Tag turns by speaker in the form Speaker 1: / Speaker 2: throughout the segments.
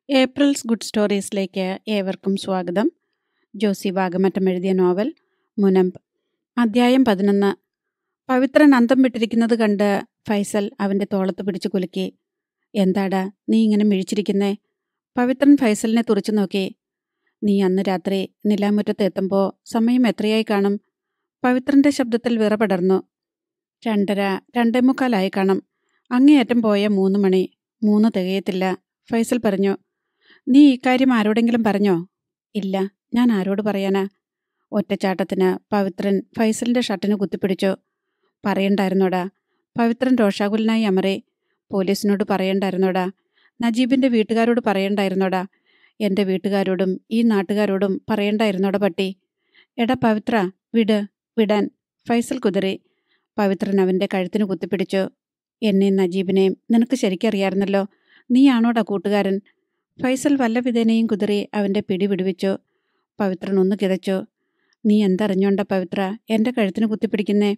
Speaker 1: April's good സ്റ്റോറീസിലേക്ക് ഏവർക്കും സ്വാഗതം ജോസി വാഗമറ്റം എഴുതിയ നോവൽ മുനമ്പ് അദ്ധ്യായം പതിനൊന്ന് പവിത്രൻ അന്തം വിട്ടിരിക്കുന്നത് കണ്ട് ഫൈസൽ അവൻ്റെ തോളത്ത് പിടിച്ചു കുലുക്കി എന്താടാ നീ ഇങ്ങനെ മിഴിച്ചിരിക്കുന്നേ പവിത്രൻ ഫൈസലിനെ തുറച്ചു നോക്കി നീ അന്ന് രാത്രി നിലാമുറ്റത്ത് എത്തുമ്പോൾ സമയം എത്രയായി കാണും പവിത്രന്റെ ശബ്ദത്തിൽ വിറപടർന്നു രണ്ടര രണ്ടേ മുക്കാലായി കാണും അങ്ങേയറ്റം പോയ മൂന്ന് മണി മൂന്ന് തികയത്തില്ല ഫൈസൽ പറഞ്ഞു നീ ഇക്കാര്യം ആരോടെങ്കിലും പറഞ്ഞോ ഇല്ല ഞാൻ ആരോട് പറയാനാ ഒറ്റച്ചാട്ടത്തിന് പവിത്രൻ ഫൈസലിന്റെ ഷർട്ടിന് കുത്തിപ്പിടിച്ചു പറയണ്ടായിരുന്നോടാ പവിത്രൻ രോഷാകുലനായി അമറി പോലീസിനോട് പറയണ്ടായിരുന്നോടാ നജീബിന്റെ വീട്ടുകാരോട് പറയണ്ടായിരുന്നോടാ എന്റെ വീട്ടുകാരോടും ഈ നാട്ടുകാരോടും പറയണ്ടായിരുന്നോടാ പട്ടി എടാ പവിത്ര വിട് വിടാൻ ഫൈസൽ കുതിറി പവിത്രൻ അവന്റെ കഴുത്തിന് കുത്തിപ്പിടിച്ചു എന്നെയും നജീബിനെയും നിനക്ക് ശരിക്കറിയായിരുന്നല്ലോ നീയാണോടാ കൂട്ടുകാരൻ ഫൈസൽ വല്ല വിധേനയും കുതിറി അവന്റെ പിടി വിടുവിച്ചു പവിത്രൻ ഒന്ന് കിതച്ചു നീ എന്തറിഞ്ഞോണ്ട പവിത്ര എന്റെ കഴുത്തിന് കുത്തിപ്പിടിക്കുന്നേ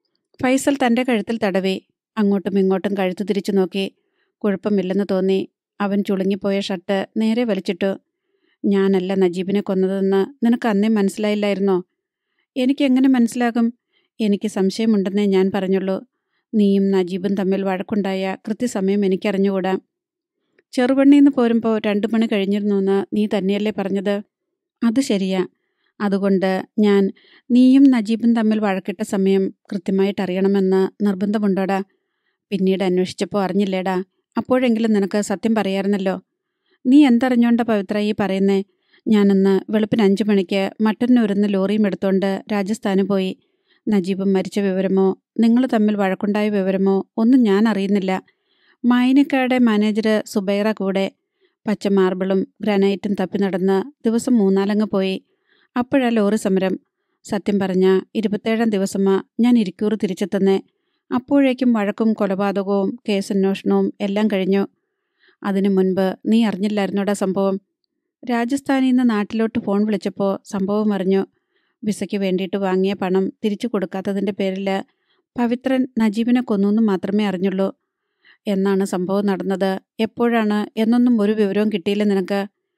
Speaker 1: ഫൈസൽ തന്റെ കഴുത്തിൽ തടവി അങ്ങോട്ടും ഇങ്ങോട്ടും കഴുത്ത് തിരിച്ചു നോക്കി കുഴപ്പമില്ലെന്ന് തോന്നി അവൻ ചുളുങ്ങിപ്പോയ ഷർട്ട് നേരെ വലിച്ചിട്ടു ഞാനല്ല നജീബിനെ കൊന്നതെന്ന് നിനക്ക് അന്നേ മനസ്സിലായില്ലായിരുന്നോ എനിക്കെങ്ങനെ മനസ്സിലാകും എനിക്ക് സംശയമുണ്ടെന്നേ ഞാൻ പറഞ്ഞുള്ളൂ നീയും നജീബും തമ്മിൽ വഴക്കുണ്ടായ കൃത്യസമയം എനിക്കറിഞ്ഞുകൂടാ ചെറുപണ്ണിന്ന് പോരുമ്പോൾ രണ്ടു മണി കഴിഞ്ഞിരുന്നു എന്ന് നീ തന്നെയല്ലേ പറഞ്ഞത് അത് ശരിയാ അതുകൊണ്ട് ഞാൻ നീയും നജീബും തമ്മിൽ വഴക്കിട്ട സമയം കൃത്യമായിട്ട് അറിയണമെന്ന് നിർബന്ധമുണ്ടോടാ പിന്നീട് അന്വേഷിച്ചപ്പോൾ അറിഞ്ഞില്ലേടാ അപ്പോഴെങ്കിലും നിനക്ക് സത്യം പറയായിരുന്നല്ലോ നീ എന്തറിഞ്ഞോണ്ട പവിത്ര ഈ പറയുന്നേ ഞാനിന്ന് വെളുപ്പിന് അഞ്ചു മണിക്ക് മട്ടന്നൂരിന്ന് ലോറിയും എടുത്തോണ്ട് രാജസ്ഥാന് പോയി നജീബും മരിച്ച വിവരമോ നിങ്ങൾ തമ്മിൽ വഴക്കുണ്ടായ വിവരമോ ഒന്നും ഞാൻ അറിയുന്നില്ല മൈനക്കാരുടെ മാനേജർ സുബൈറ കൂടെ പച്ച മാർബിളും ഗ്രാനൈറ്റും തപ്പി നടന്ന് ദിവസം മൂന്നാലങ്ങ് പോയി അപ്പോഴാ ലോറി സമരം സത്യം പറഞ്ഞ ഇരുപത്തേഴാം ദിവസമാ ഞാൻ ഇരിക്കൂർ തിരിച്ചെത്തുന്നേ അപ്പോഴേക്കും വഴക്കും കൊലപാതകവും കേസന്വേഷണവും എല്ലാം കഴിഞ്ഞു അതിനു മുൻപ് നീ അറിഞ്ഞില്ലായിരുന്നോടാ സംഭവം രാജസ്ഥാനിൽ നിന്ന് നാട്ടിലോട്ട് ഫോൺ വിളിച്ചപ്പോൾ സംഭവം അറിഞ്ഞു വിസയ്ക്ക് വേണ്ടിയിട്ട് വാങ്ങിയ പണം തിരിച്ചു കൊടുക്കാത്തതിൻ്റെ പേരിൽ പവിത്രൻ നജീബിനെ കൊന്നു മാത്രമേ അറിഞ്ഞുള്ളൂ എന്നാണ് സംഭവം നടന്നത് എപ്പോഴാണ് എന്നൊന്നും ഒരു വിവരവും കിട്ടിയില്ല നിനക്ക്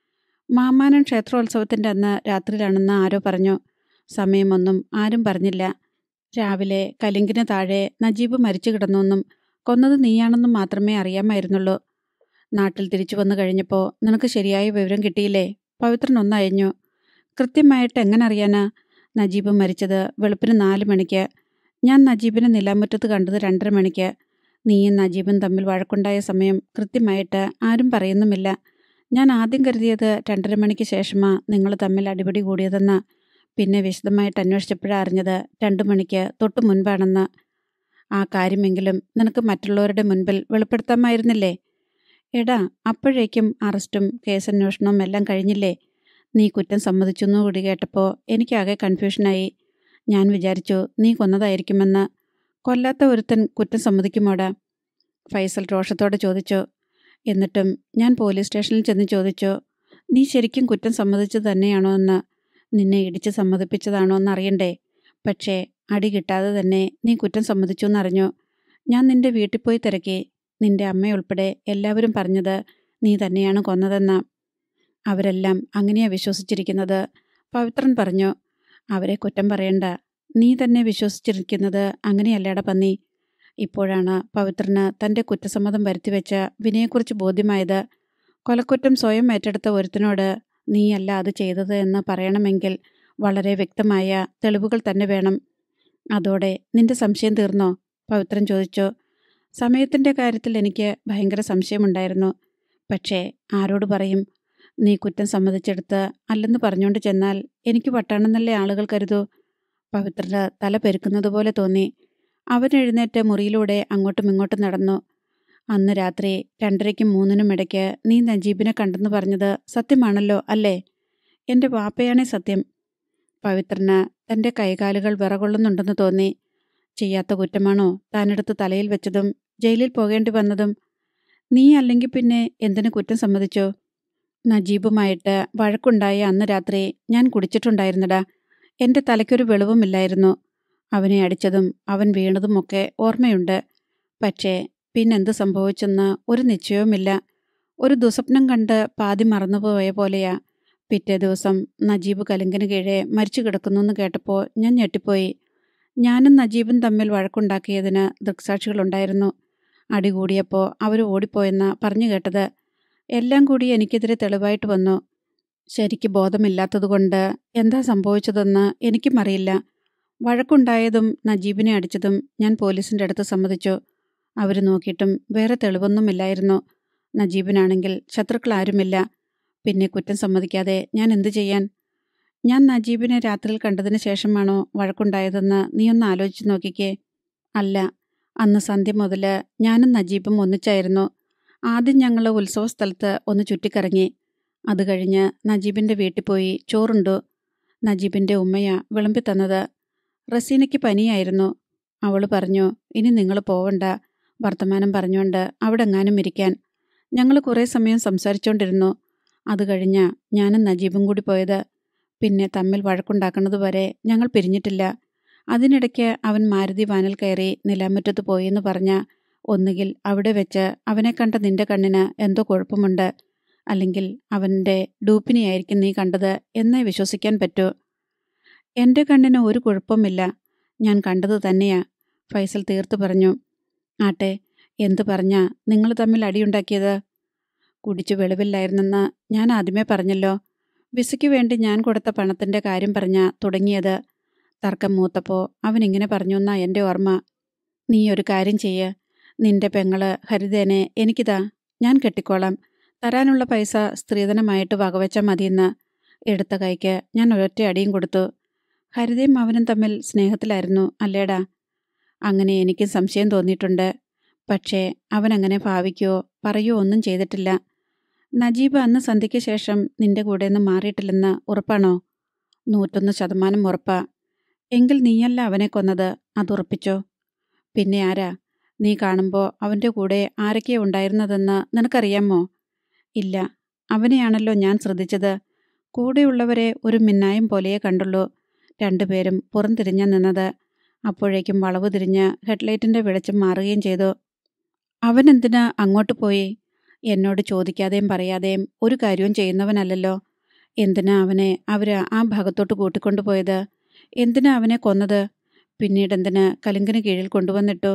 Speaker 1: മാമാനൻ ക്ഷേത്രോത്സവത്തിൻ്റെ അന്ന് രാത്രിയിലാണെന്ന് ആരോ പറഞ്ഞു സമയമൊന്നും ആരും പറഞ്ഞില്ല രാവിലെ കലിങ്കിന് താഴെ നജീബ് മരിച്ചു കിടന്നുവെന്നും കൊന്നത് നീയാണെന്നും മാത്രമേ അറിയാമായിരുന്നുള്ളൂ നാട്ടിൽ തിരിച്ചു വന്നു കഴിഞ്ഞപ്പോൾ നിനക്ക് ശരിയായ വിവരം കിട്ടിയില്ലേ പവിത്രൻ ഒന്നയഞ്ഞു കൃത്യമായിട്ട് എങ്ങനെ അറിയാനാ നജീബ് മരിച്ചത് വെളുപ്പിന് നാല് മണിക്ക് ഞാൻ നജീബിനെ നിലാമുറ്റത്ത് കണ്ടത് രണ്ടര മണിക്ക് നീയും നജീബും തമ്മിൽ വഴക്കുണ്ടായ സമയം കൃത്യമായിട്ട് ആരും പറയുന്നുമില്ല ഞാൻ ആദ്യം കരുതിയത് രണ്ടര മണിക്ക് ശേഷമാ നിങ്ങൾ തമ്മിൽ അടിപിടി കൂടിയതെന്ന് പിന്നെ വിശദമായിട്ട് അന്വേഷിച്ചപ്പോഴാണ് അറിഞ്ഞത് രണ്ടു മണിക്ക് തൊട്ടു മുൻപാണെന്ന് ആ കാര്യമെങ്കിലും നിനക്ക് മറ്റുള്ളവരുടെ മുൻപിൽ വെളിപ്പെടുത്താമായിരുന്നില്ലേ എടാ അപ്പോഴേക്കും അറസ്റ്റും കേസന്വേഷണവും എല്ലാം കഴിഞ്ഞില്ലേ നീ കുറ്റം സമ്മതിച്ചെന്നു കൂടി കേട്ടപ്പോൾ എനിക്കാകെ കൺഫ്യൂഷനായി ഞാൻ വിചാരിച്ചു നീ കൊന്നതായിരിക്കുമെന്ന് കൊല്ലാത്ത ഒരുത്തൻ കുറ്റം സമ്മതിക്കുമോടാ ഫൈസൽ രോഷത്തോടെ ചോദിച്ചു എന്നിട്ടും ഞാൻ പോലീസ് സ്റ്റേഷനിൽ ചെന്ന് ചോദിച്ചു നീ ശരിക്കും കുറ്റം സമ്മതിച്ചു തന്നെയാണോ എന്ന് നിന്നെ ഇടിച്ച് സമ്മതിപ്പിച്ചതാണോ എന്ന് അറിയണ്ടേ പക്ഷേ അടി കിട്ടാതെ തന്നെ നീ കുറ്റം സമ്മതിച്ചു എന്നറിഞ്ഞു ഞാൻ നിന്റെ വീട്ടിൽ പോയി തിരക്കി നിന്റെ അമ്മയുൾപ്പെടെ എല്ലാവരും പറഞ്ഞത് നീ തന്നെയാണ് കൊന്നതെന്ന് അവരെല്ലാം അങ്ങനെയാ വിശ്വസിച്ചിരിക്കുന്നത് പവിത്രൻ പറഞ്ഞു അവരെ കുറ്റം പറയണ്ട നീ തന്നെ വിശ്വസിച്ചിരിക്കുന്നത് അങ്ങനെയല്ലേട പന്നി ഇപ്പോഴാണ് പവിത്രന് തൻ്റെ കുറ്റസമ്മതം വരുത്തിവെച്ച വിനയെക്കുറിച്ച് ബോധ്യമായത് കൊലക്കുറ്റം സ്വയം ഏറ്റെടുത്ത ഒരുത്തിനോട് നീയല്ല അത് ചെയ്തത് എന്ന് പറയണമെങ്കിൽ വളരെ വ്യക്തമായ തെളിവുകൾ തന്നെ വേണം അതോടെ നിന്റെ സംശയം തീർന്നോ പവിത്രൻ ചോദിച്ചു സമയത്തിൻ്റെ കാര്യത്തിൽ എനിക്ക് ഭയങ്കര സംശയമുണ്ടായിരുന്നു പക്ഷേ ആരോട് പറയും നീ കുറ്റം സമ്മതിച്ചെടുത്ത് അല്ലെന്ന് പറഞ്ഞുകൊണ്ട് ചെന്നാൽ എനിക്ക് വട്ടാണെന്നല്ലേ ആളുകൾ കരുതൂ പവിത്രന് തല പെരുക്കുന്നത് പോലെ തോന്നി അവൻ എഴുന്നേറ്റ് മുറിയിലൂടെ അങ്ങോട്ടും ഇങ്ങോട്ടും നടന്നു അന്ന് രാത്രി രണ്ടരയ്ക്കും മൂന്നിനും ഇടയ്ക്ക് നീ നജീബിനെ കണ്ടെന്ന് പറഞ്ഞത് സത്യമാണല്ലോ അല്ലേ എൻ്റെ വാപ്പയാണേ സത്യം പവിത്രന് തൻ്റെ കൈകാലുകൾ വിറകൊള്ളുന്നുണ്ടെന്ന് തോന്നി ചെയ്യാത്ത കുറ്റമാണോ താനെടുത്ത് തലയിൽ വെച്ചതും ജയിലിൽ പോകേണ്ടി വന്നതും നീ അല്ലെങ്കിൽ പിന്നെ എന്തിനു കുറ്റം സമ്മതിച്ചോ നജീബുമായിട്ട് വഴക്കുണ്ടായ അന്ന് രാത്രി ഞാൻ കുടിച്ചിട്ടുണ്ടായിരുന്നടാ എൻ്റെ തലയ്ക്കൊരു വെളിവുമില്ലായിരുന്നു അവനെ അടിച്ചതും അവൻ വീണതുമൊക്കെ ഓർമ്മയുണ്ട് പക്ഷേ പിന്നെന്ത് സംഭവിച്ചെന്ന് ഒരു നിശ്ചയവുമില്ല ഒരു ദുസ്വപ്നം കണ്ട് പാതി മറന്നുപോയ പോലെയാ പിറ്റേ ദിവസം നജീബ് കലുങ്കിന് കീഴെ മരിച്ചു കിടക്കുന്നു എന്ന് കേട്ടപ്പോൾ ഞാൻ ഞെട്ടിപ്പോയി ഞാനും നജീബും തമ്മിൽ വഴക്കുണ്ടാക്കിയതിന് ദൃക്സാക്ഷികളുണ്ടായിരുന്നു അടി കൂടിയപ്പോൾ അവർ ഓടിപ്പോയെന്ന പറഞ്ഞു കേട്ടത് എല്ലാം കൂടി എനിക്കെതിരെ തെളിവായിട്ട് വന്നു ശരിക്ക് ബോധമില്ലാത്തതുകൊണ്ട് എന്താ സംഭവിച്ചതെന്ന് എനിക്കും അറിയില്ല വഴക്കുണ്ടായതും നജീബിനെ അടിച്ചതും ഞാൻ പോലീസിൻ്റെ അടുത്ത് സമ്മതിച്ചു അവർ നോക്കിയിട്ടും വേറെ തെളിവൊന്നുമില്ലായിരുന്നു നജീബിനാണെങ്കിൽ ശത്രുക്കൾ ആരുമില്ല പിന്നെ കുറ്റം സമ്മതിക്കാതെ ഞാൻ എന്തു ചെയ്യാൻ ഞാൻ നജീബിനെ രാത്രിയിൽ കണ്ടതിന് ശേഷമാണോ വഴക്കുണ്ടായതെന്ന് നീ ഒന്ന് ആലോചിച്ച് നോക്കിക്കേ അല്ല അന്ന് സന്ധ്യ മുതൽ ഞാനും നജീബും ഒന്നിച്ചായിരുന്നു ആദ്യം ഞങ്ങൾ ഉത്സവ സ്ഥലത്ത് ഒന്ന് ചുറ്റിക്കറങ്ങി അത് കഴിഞ്ഞ് നജീബിൻ്റെ വീട്ടിൽ പോയി ചോറുണ്ടു നജീബിൻ്റെ ഉമ്മയാ വിളമ്പി തന്നത് റസീനയ്ക്ക് പനിയായിരുന്നു അവൾ പറഞ്ഞു ഇനി നിങ്ങൾ പോവണ്ട വർത്തമാനം പറഞ്ഞുകൊണ്ട് അവിടെ എങ്ങാനും ഇരിക്കാൻ ഞങ്ങൾ കുറേ സമയം സംസാരിച്ചുകൊണ്ടിരുന്നു അത് കഴിഞ്ഞ ഞാനും നജീബും കൂടി പോയത് പിന്നെ തമ്മിൽ വഴക്കുണ്ടാക്കുന്നത് വരെ ഞങ്ങൾ പിരിഞ്ഞിട്ടില്ല അതിനിടയ്ക്ക് അവൻ മാരുതി വാനിൽ കയറി നിലാമുറ്റത്ത് പോയെന്ന് പറഞ്ഞ ഒന്നുകിൽ അവിടെ വെച്ച് അവനെ കണ്ട നിന്റെ കണ്ണിന് എന്തോ കുഴപ്പമുണ്ട് അല്ലെങ്കിൽ അവൻ്റെ ഡൂപ്പിനെയായിരിക്കും നീ കണ്ടത് എന്നേ വിശ്വസിക്കാൻ പറ്റൂ എൻ്റെ കണ്ണിന് ഒരു കുഴപ്പമില്ല ഞാൻ കണ്ടത് തന്നെയാ ഫൈസൽ തീർത്തു പറഞ്ഞു ആട്ടെ എന്തു പറഞ്ഞാ നിങ്ങൾ തമ്മിൽ അടിയുണ്ടാക്കിയത് കുടിച്ചു വെളിവില്ലായിരുന്നെന്ന് ഞാൻ ആദ്യമേ പറഞ്ഞല്ലോ വിസയ്ക്ക് വേണ്ടി ഞാൻ കൊടുത്ത പണത്തിൻ്റെ കാര്യം പറഞ്ഞാ തുടങ്ങിയത് തർക്കം മൂത്തപ്പോൾ അവൻ ഇങ്ങനെ പറഞ്ഞു എന്നാ എൻ്റെ ഓർമ്മ നീ ഒരു കാര്യം ചെയ്യ് നിന്റെ പെങ്ങള് ഹരിതേനെ എനിക്കിതാ ഞാൻ കെട്ടിക്കോളാം തരാനുള്ള പൈസ സ്ത്രീധനമായിട്ട് വകവെച്ചാൽ മതിയെന്ന് എടുത്ത കൈക്ക് ഞാൻ ഒരൊറ്റ അടിയും കൊടുത്തു ഹരിതയും അവനും തമ്മിൽ സ്നേഹത്തിലായിരുന്നു അല്ലേടാ അങ്ങനെ എനിക്കും സംശയം തോന്നിയിട്ടുണ്ട് പക്ഷേ അവനങ്ങനെ ഭാവിക്കുകയോ പറയുകയോ ഒന്നും ചെയ്തിട്ടില്ല നജീബ് അന്ന് സന്ധ്യയ്ക്ക് ശേഷം നിന്റെ കൂടെ നിന്ന് മാറിയിട്ടില്ലെന്ന് ഉറപ്പാണോ നൂറ്റൊന്ന് ശതമാനം ഉറപ്പാ എങ്കിൽ നീയല്ല അവനെ കൊന്നത് അതുറപ്പിച്ചോ പിന്നെ ആരാ നീ കാണുമ്പോൾ അവൻ്റെ കൂടെ ആരൊക്കെയാ ഉണ്ടായിരുന്നതെന്ന് നിനക്കറിയാമോ ഇല്ല അവനെയാണല്ലോ ഞാൻ ശ്രദ്ധിച്ചത് കൂടെയുള്ളവരെ ഒരു മിന്നായം പോലെയേ കണ്ടുള്ളൂ രണ്ടുപേരും പുറംതിരിഞ്ഞ നിന്നത് അപ്പോഴേക്കും വളവ് തിരിഞ്ഞ് ഹെഡ്ലൈറ്റിൻ്റെ വെളിച്ചം മാറുകയും ചെയ്തു അവനെന്തിനാ അങ്ങോട്ട് പോയി എന്നോട് ചോദിക്കാതെയും പറയാതെയും ഒരു കാര്യവും ചെയ്യുന്നവനല്ലല്ലോ എന്തിനാ അവനെ അവർ ആ ഭാഗത്തോട്ട് കൂട്ടിക്കൊണ്ടുപോയത് എന്തിനാ അവനെ കൊന്നത് പിന്നീട് എന്തിനാ കലിങ്കിന് കീഴിൽ കൊണ്ടുവന്നിട്ടു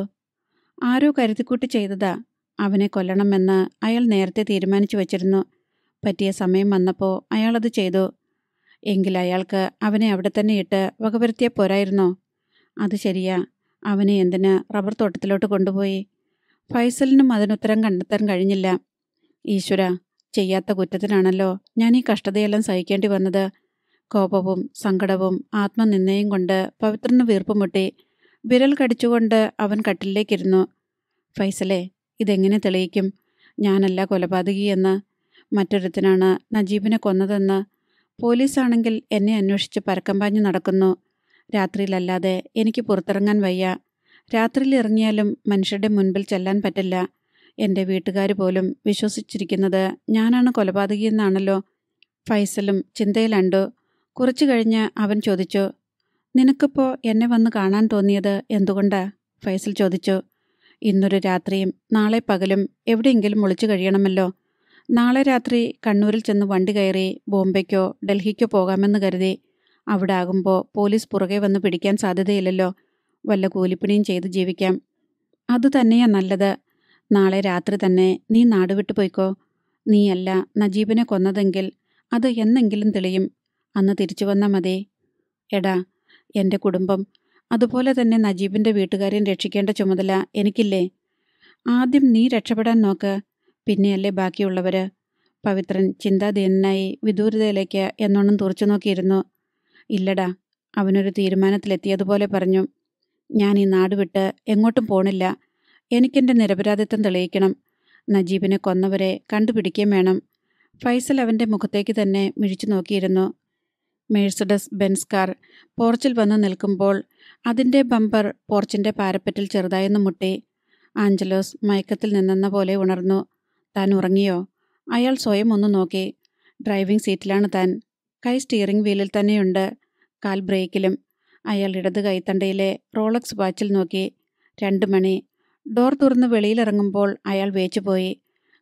Speaker 1: ആരോ കരുതിക്കൂട്ടി ചെയ്തതാ അവനെ കൊല്ലണമെന്ന് അയാൾ നേരത്തെ തീരുമാനിച്ചു വച്ചിരുന്നു പറ്റിയ സമയം വന്നപ്പോൾ അയാളത് ചെയ്തു എങ്കിൽ അയാൾക്ക് അവനെ അവിടെ തന്നെ ഇട്ട് വകവരുത്തിയ പോരായിരുന്നോ അത് ശരിയാ അവനെ എന്തിന് റബ്ബർ തോട്ടത്തിലോട്ട് കൊണ്ടുപോയി ഫൈസലിനും അതിനുത്തരം കണ്ടെത്താൻ കഴിഞ്ഞില്ല ഈശ്വര ചെയ്യാത്ത കുറ്റത്തിനാണല്ലോ ഞാൻ ഈ കഷ്ടതയെല്ലാം സഹിക്കേണ്ടി വന്നത് കോപവും സങ്കടവും ആത്മനിന്ദയും കൊണ്ട് പവിത്രന് വീർപ്പുമുട്ടി വിരൽ കടിച്ചുകൊണ്ട് അവൻ കട്ടിലേക്കിരുന്നു ഫൈസലെ ഇതെങ്ങനെ തെളിയിക്കും ഞാനല്ല കൊലപാതകിയെന്ന് മറ്റൊരുത്തനാണ് നജീബിനെ കൊന്നതെന്ന് പോലീസാണെങ്കിൽ എന്നെ അന്വേഷിച്ച് പരക്കം പാഞ്ഞു നടക്കുന്നു രാത്രിയിലല്ലാതെ എനിക്ക് പുറത്തിറങ്ങാൻ വയ്യ രാത്രിയിൽ ഇറങ്ങിയാലും മനുഷ്യരുടെ മുൻപിൽ ചെല്ലാൻ പറ്റില്ല എൻ്റെ വീട്ടുകാർ പോലും വിശ്വസിച്ചിരിക്കുന്നത് ഞാനാണ് കൊലപാതകിയെന്നാണല്ലോ ഫൈസലും ചിന്തയിലണ്ടു കുറച്ചു കഴിഞ്ഞ് അവൻ ചോദിച്ചു നിനക്കിപ്പോൾ എന്നെ വന്ന് കാണാൻ തോന്നിയത് എന്തുകൊണ്ടാ ഫൈസൽ ചോദിച്ചു ഇന്നൊരു രാത്രിയും നാളെ പകലും എവിടെയെങ്കിലും ഒളിച്ചു കഴിയണമല്ലോ നാളെ രാത്രി കണ്ണൂരിൽ ചെന്ന് വണ്ടി കയറി ബോംബെക്കോ ഡൽഹിക്കോ പോകാമെന്ന് കരുതി അവിടെ ആകുമ്പോൾ പോലീസ് പുറകെ വന്ന് പിടിക്കാൻ സാധ്യതയില്ലല്ലോ വല്ല കൂലിപ്പണിയും ചെയ്ത് ജീവിക്കാം അത് തന്നെയാ നല്ലത് നാളെ രാത്രി തന്നെ നീ നാട് വിട്ടു പോയിക്കോ നീയല്ല നജീബിനെ കൊന്നതെങ്കിൽ അത് എന്നെങ്കിലും തെളിയും അന്ന് തിരിച്ചു വന്നാൽ മതി എടാ എൻ്റെ കുടുംബം അതുപോലെ തന്നെ നജീബിൻ്റെ വീട്ടുകാരെയും രക്ഷിക്കേണ്ട ചുമതല എനിക്കില്ലേ ആദ്യം നീ രക്ഷപ്പെടാൻ നോക്ക് പിന്നെയല്ലേ ബാക്കിയുള്ളവര് പവിത്രൻ ചിന്താധീനനായി വിദൂരതയിലേക്ക് എന്നോണം തുറച്ചു നോക്കിയിരുന്നു ഇല്ലടാ അവനൊരു തീരുമാനത്തിലെത്തിയതുപോലെ പറഞ്ഞു ഞാൻ ഈ നാട് വിട്ട് എങ്ങോട്ടും പോണില്ല എനിക്കെൻ്റെ നിരപരാധിത്വം തെളിയിക്കണം നജീബിനെ കൊന്നവരെ കണ്ടുപിടിക്കുകയും വേണം ഫൈസൽ അവൻ്റെ മുഖത്തേക്ക് തന്നെ മിഴിച്ചു നോക്കിയിരുന്നു മേഴ്സഡസ് ബെൻസ് കാർ പോർച്ചിൽ വന്ന് നിൽക്കുമ്പോൾ അതിൻ്റെ ബമ്പർ പോർച്ചിൻ്റെ പാരപ്പറ്റിൽ ചെറുതായൊന്ന് മുട്ടി ആഞ്ചലോസ് മയക്കത്തിൽ നിന്നെന്ന പോലെ ഉണർന്നു താൻ ഉറങ്ങിയോ അയാൾ സ്വയം ഒന്ന് നോക്കി ഡ്രൈവിംഗ് സീറ്റിലാണ് താൻ കൈ സ്റ്റിയറിംഗ് വീലിൽ തന്നെയുണ്ട് കാൽ ബ്രേക്കിലും അയാൾ ഇടത് കൈത്തണ്ടയിലെ റോളക്സ് വാച്ചിൽ നോക്കി രണ്ട് മണി ഡോർ തുറന്ന് വെളിയിലിറങ്ങുമ്പോൾ അയാൾ വേച്ചുപോയി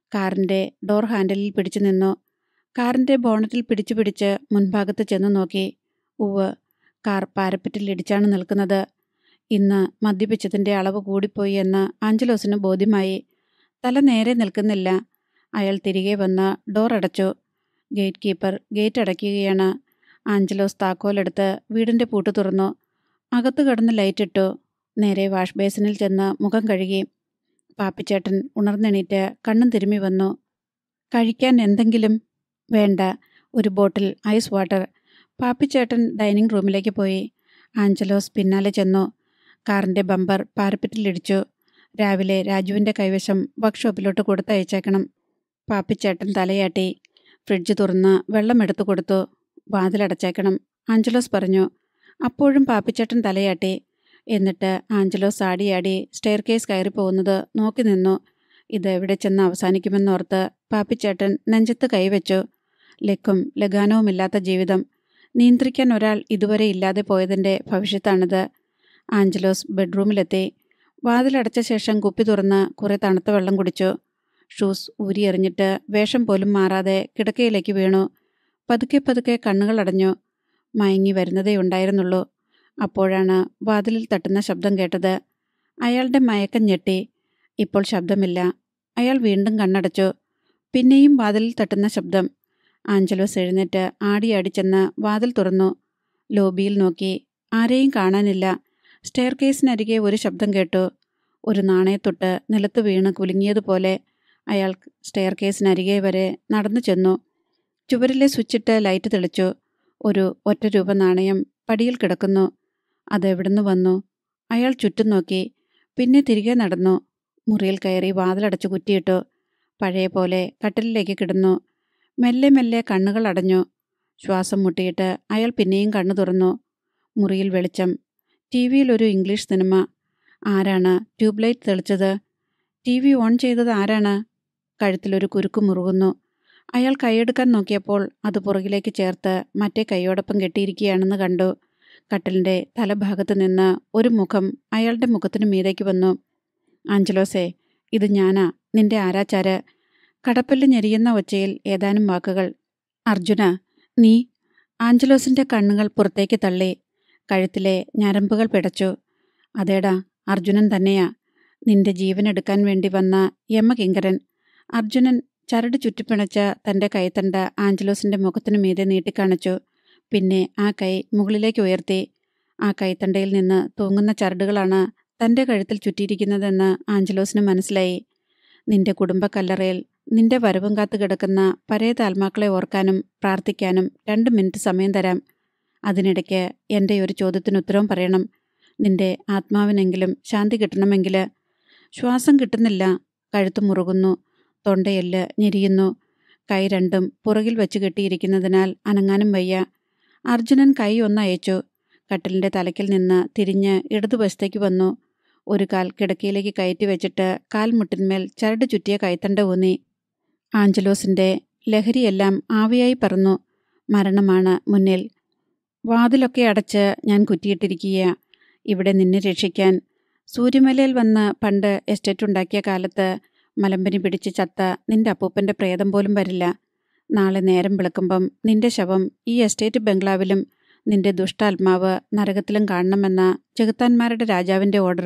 Speaker 1: കാറിൻ്റെ ഡോർ ഹാൻഡിലിൽ പിടിച്ചു നിന്നു കാറിൻ്റെ ബോണറ്റിൽ പിടിച്ചു പിടിച്ച് മുൻഭാഗത്ത് ചെന്ന് നോക്കി ഉവ് കാർ പാരപ്പറ്റിൽ ഇടിച്ചാണ് നിൽക്കുന്നത് ഇന്ന് മദ്യപിച്ചതിൻ്റെ അളവ് കൂടിപ്പോയി എന്ന് ആഞ്ചലോസിന് ബോധ്യമായി തല നേരെ നിൽക്കുന്നില്ല അയാൾ തിരികെ വന്ന് ഡോർ അടച്ചു ഗേറ്റ് കീപ്പർ ഗേറ്റ് അടയ്ക്കുകയാണ് ആഞ്ചലോസ് താക്കോലെടുത്ത് വീടിൻ്റെ പൂട്ട് തുറന്നു അകത്ത് കിടന്ന് ലൈറ്റിട്ടു നേരെ വാഷ് ബേസിനിൽ ചെന്ന് മുഖം കഴുകി പാപ്പിച്ചേട്ടൻ ഉണർന്നെണീറ്റ് കണ്ണും തിരുമ്മി വന്നു കഴിക്കാൻ എന്തെങ്കിലും വേണ്ട ഒരു ബോട്ടിൽ ഐസ് വാട്ടർ പാപ്പിച്ചേട്ടൻ ഡൈനിങ് റൂമിലേക്ക് പോയി ആഞ്ചലോസ് പിന്നാലെ ചെന്നു കാറിൻ്റെ ബമ്പർ പാരപ്പറ്റിലിടിച്ചു രാവിലെ രാജുവിൻ്റെ കൈവശം വർക്ക്ഷോപ്പിലോട്ട് കൊടുത്തയച്ചേക്കണം പാപ്പിച്ചേട്ടൻ തലയാട്ടി ഫ്രിഡ്ജ് തുറന്ന് വെള്ളം എടുത്തു കൊടുത്തു വാതിലടച്ചേക്കണം ആഞ്ചലോസ് പറഞ്ഞു അപ്പോഴും പാപ്പിച്ചേട്ടൻ തലയാട്ടി എന്നിട്ട് ആഞ്ചലോസ് ആടിയാടി സ്റ്റെയർ കേസ് കയറി പോകുന്നത് നോക്കി നിന്നു ഇത് എവിടെ ചെന്ന് അവസാനിക്കുമെന്നോർത്ത് പാപ്പിച്ചേട്ടൻ നെഞ്ചത്ത് കൈവച്ചു ലക്കും ലഗാനവുമില്ലാത്ത ജീവിതം നിയന്ത്രിക്കാൻ ഒരാൾ ഇതുവരെ ഇല്ലാതെ പോയതിൻ്റെ ഭവിഷ്യത്താണിത് ആഞ്ചലോസ് ബെഡ്റൂമിലെത്തി വാതിലടച്ച ശേഷം കുപ്പി തുറന്ന് കുറെ തണുത്ത വെള്ളം കുടിച്ചു ഷൂസ് ഊരിയെറിഞ്ഞിട്ട് വേഷം പോലും മാറാതെ കിടക്കയിലേക്ക് വീണു പതുക്കെ പതുക്കെ കണ്ണുകൾ അടഞ്ഞു മയങ്ങി വരുന്നതേ ഉണ്ടായിരുന്നുള്ളൂ അപ്പോഴാണ് വാതിലിൽ തട്ടുന്ന ശബ്ദം കേട്ടത് അയാളുടെ മയക്കം ഞെട്ടി ഇപ്പോൾ ശബ്ദമില്ല അയാൾ വീണ്ടും കണ്ണടച്ചു പിന്നെയും വാതിലിൽ തട്ടുന്ന ശബ്ദം ആഞ്ചലോസ് എഴുന്നേറ്റ് ആടിയാടി ചെന്ന് വാതിൽ തുറന്നു ലോബിയിൽ നോക്കി ആരെയും കാണാനില്ല സ്റ്റെയർ കേസിനരികെ ഒരു ശബ്ദം കേട്ടു ഒരു നാണയത്തൊട്ട് നിലത്ത് വീണ് കുലുങ്ങിയതുപോലെ അയാൾ സ്റ്റെയർ കേസിനരികെ വരെ നടന്നു ചെന്നു ചുവരിലെ സ്വിച്ചിട്ട് ലൈറ്റ് തെളിച്ചു ഒരു ഒറ്റ രൂപ നാണയം പടിയിൽ കിടക്കുന്നു അതെവിടുന്ന് വന്നു അയാൾ ചുറ്റും നോക്കി പിന്നെ തിരികെ നടന്നു മുറിയിൽ കയറി വാതിലടച്ചു കുറ്റിയിട്ടു പഴയ പോലെ കട്ടിലിലേക്ക് കിടന്നു മെല്ലെ മെല്ലെ കണ്ണുകൾ അടഞ്ഞു ശ്വാസം മുട്ടിയിട്ട് അയാൾ പിന്നെയും കണ്ണു തുറന്നു മുറിയിൽ വെളിച്ചം ടി വിയിൽ ഒരു ഇംഗ്ലീഷ് സിനിമ ആരാണ് ട്യൂബ് ലൈറ്റ് തെളിച്ചത് ടി വി ഓൺ ചെയ്തത് ആരാണ് കഴുത്തിലൊരു കുരുക്ക് മുറുകുന്നു അയാൾ കൈയെടുക്കാൻ നോക്കിയപ്പോൾ അത് പുറകിലേക്ക് ചേർത്ത് മറ്റേ കൈയോടൊപ്പം കെട്ടിയിരിക്കുകയാണെന്ന് കണ്ടു കട്ടിലിൻ്റെ തലഭാഗത്ത് നിന്ന് ഒരു മുഖം അയാളുടെ മുഖത്തിന് മീതേക്ക് വന്നു ആഞ്ചലോസേ ഇത് ഞാനാ നിന്റെ ആരാച്ചാര് കടപ്പല്ല് ഞെരിയുന്ന ഒച്ചയിൽ ഏതാനും വാക്കുകൾ അർജുന നീ ആഞ്ചലോസിന്റെ കണ്ണുകൾ പുറത്തേക്ക് തള്ളി കഴുത്തിലെ ഞരമ്പുകൾ പിടച്ചു അതേടാ അർജുനൻ തന്നെയാ നിന്റെ ജീവനെടുക്കാൻ വേണ്ടി വന്ന യമകിങ്കരൻ അർജുനൻ ചരട് ചുറ്റിപ്പിണച്ച തന്റെ കൈത്തണ്ട ആഞ്ചലോസിന്റെ മുഖത്തിനു മീതെ നീട്ടിക്കാണിച്ചു പിന്നെ ആ കൈ മുകളിലേക്ക് ഉയർത്തി ആ കൈത്തണ്ടയിൽ നിന്ന് തൂങ്ങുന്ന ചരടുകളാണ് തന്റെ കഴുത്തിൽ ചുറ്റിയിരിക്കുന്നതെന്ന് ആഞ്ചലോസിന് മനസ്സിലായി നിന്റെ കുടുംബക്കല്ലറയിൽ നിന്റെ വരവും കാത്തു കിടക്കുന്ന പരേതാത്മാക്കളെ ഓർക്കാനും പ്രാർത്ഥിക്കാനും രണ്ട് മിനിറ്റ് സമയം തരാം അതിനിടയ്ക്ക് എൻ്റെ ഒരു ചോദ്യത്തിന് ഉത്തരവും പറയണം നിന്റെ ആത്മാവിനെങ്കിലും ശാന്തി കിട്ടണമെങ്കിൽ ശ്വാസം കിട്ടുന്നില്ല കഴുത്ത് മുറുകുന്നു തൊണ്ടയെല്ല് ഞെരിയുന്നു കൈ രണ്ടും പുറകിൽ വെച്ച് കെട്ടിയിരിക്കുന്നതിനാൽ അനങ്ങാനും വയ്യ അർജുനൻ കൈ ഒന്ന് അയച്ചു കട്ടിലിൻ്റെ തലയ്ക്കിൽ നിന്ന് തിരിഞ്ഞ് ഇടതുവശത്തേക്ക് വന്നു ഒരു കാൽ കിടക്കയിലേക്ക് കയറ്റി വെച്ചിട്ട് കാൽമുട്ടിന്മേൽ ചരട് ചുറ്റിയ കൈത്തണ്ട ഊന്നി ആഞ്ചലോസിൻ്റെ ലഹരിയെല്ലാം ആവിയായി പറന്നു മരണമാണ് മുന്നിൽ വാതിലൊക്കെ അടച്ച് ഞാൻ കുറ്റിയിട്ടിരിക്കുക ഇവിടെ നിന്നെ രക്ഷിക്കാൻ സൂര്യമലയിൽ വന്ന് പണ്ട് എസ്റ്റേറ്റ് ഉണ്ടാക്കിയ കാലത്ത് മലമ്പനി പിടിച്ച് ചത്ത നിന്റെ അപ്പൂപ്പൻ്റെ പ്രേതം പോലും വരില്ല നാളെ നേരം വിളക്കുമ്പം നിന്റെ ശവം ഈ എസ്റ്റേറ്റ് ബംഗ്ലാവിലും നിന്റെ ദുഷ്ടാത്മാവ് നരകത്തിലും കാണണമെന്ന ചെകുത്താന്മാരുടെ രാജാവിൻ്റെ ഓർഡർ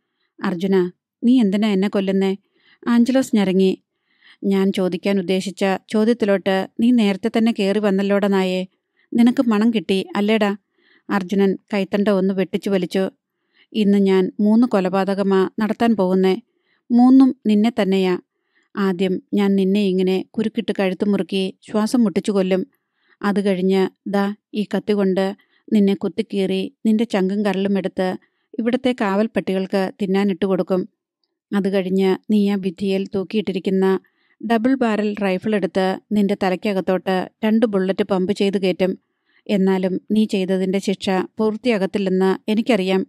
Speaker 1: അർജുന നീ എന്തിനാ എന്നെ കൊല്ലുന്നേ ആഞ്ചലോസ് ഞരങ്ങി ഞാൻ ചോദിക്കാൻ ഉദ്ദേശിച്ച ചോദ്യത്തിലോട്ട് നീ നേരത്തെ തന്നെ കയറി വന്നല്ലോടാ നായേ നിനക്ക് മണം കിട്ടി അല്ലേടാ അർജുനൻ കൈത്തണ്ട ഒന്ന് വെട്ടിച്ചു വലിച്ചു ഇന്ന് ഞാൻ മൂന്ന് കൊലപാതകമാ നടത്താൻ പോകുന്നേ മൂന്നും നിന്നെ തന്നെയാ ആദ്യം ഞാൻ നിന്നെ ഇങ്ങനെ കുരുക്കിട്ട് കഴുത്തു മുറുക്കി ശ്വാസം മുട്ടിച്ചു കൊല്ലും അത് കഴിഞ്ഞ് ദാ ഈ കത്തി കൊണ്ട് നിന്നെ കുത്തിക്കീറി നിന്റെ ചങ്കും കരളും എടുത്ത് ഇവിടത്തെ കാവൽപ്പട്ടികൾക്ക് തിന്നാനിട്ട് കൊടുക്കും അത് കഴിഞ്ഞ് നീ ആ ഭിത്തിയിൽ തൂക്കിയിട്ടിരിക്കുന്ന ഡബിൾ ബാരൽ റൈഫിൾ എടുത്ത് നിന്റെ തലയ്ക്കകത്തോട്ട് രണ്ട് ബുള്ളറ്റ് പമ്പ് ചെയ്ത് കയറ്റും എന്നാലും നീ ചെയ്തതിൻ്റെ ശിക്ഷ പൂർത്തിയാകത്തില്ലെന്ന് എനിക്കറിയാം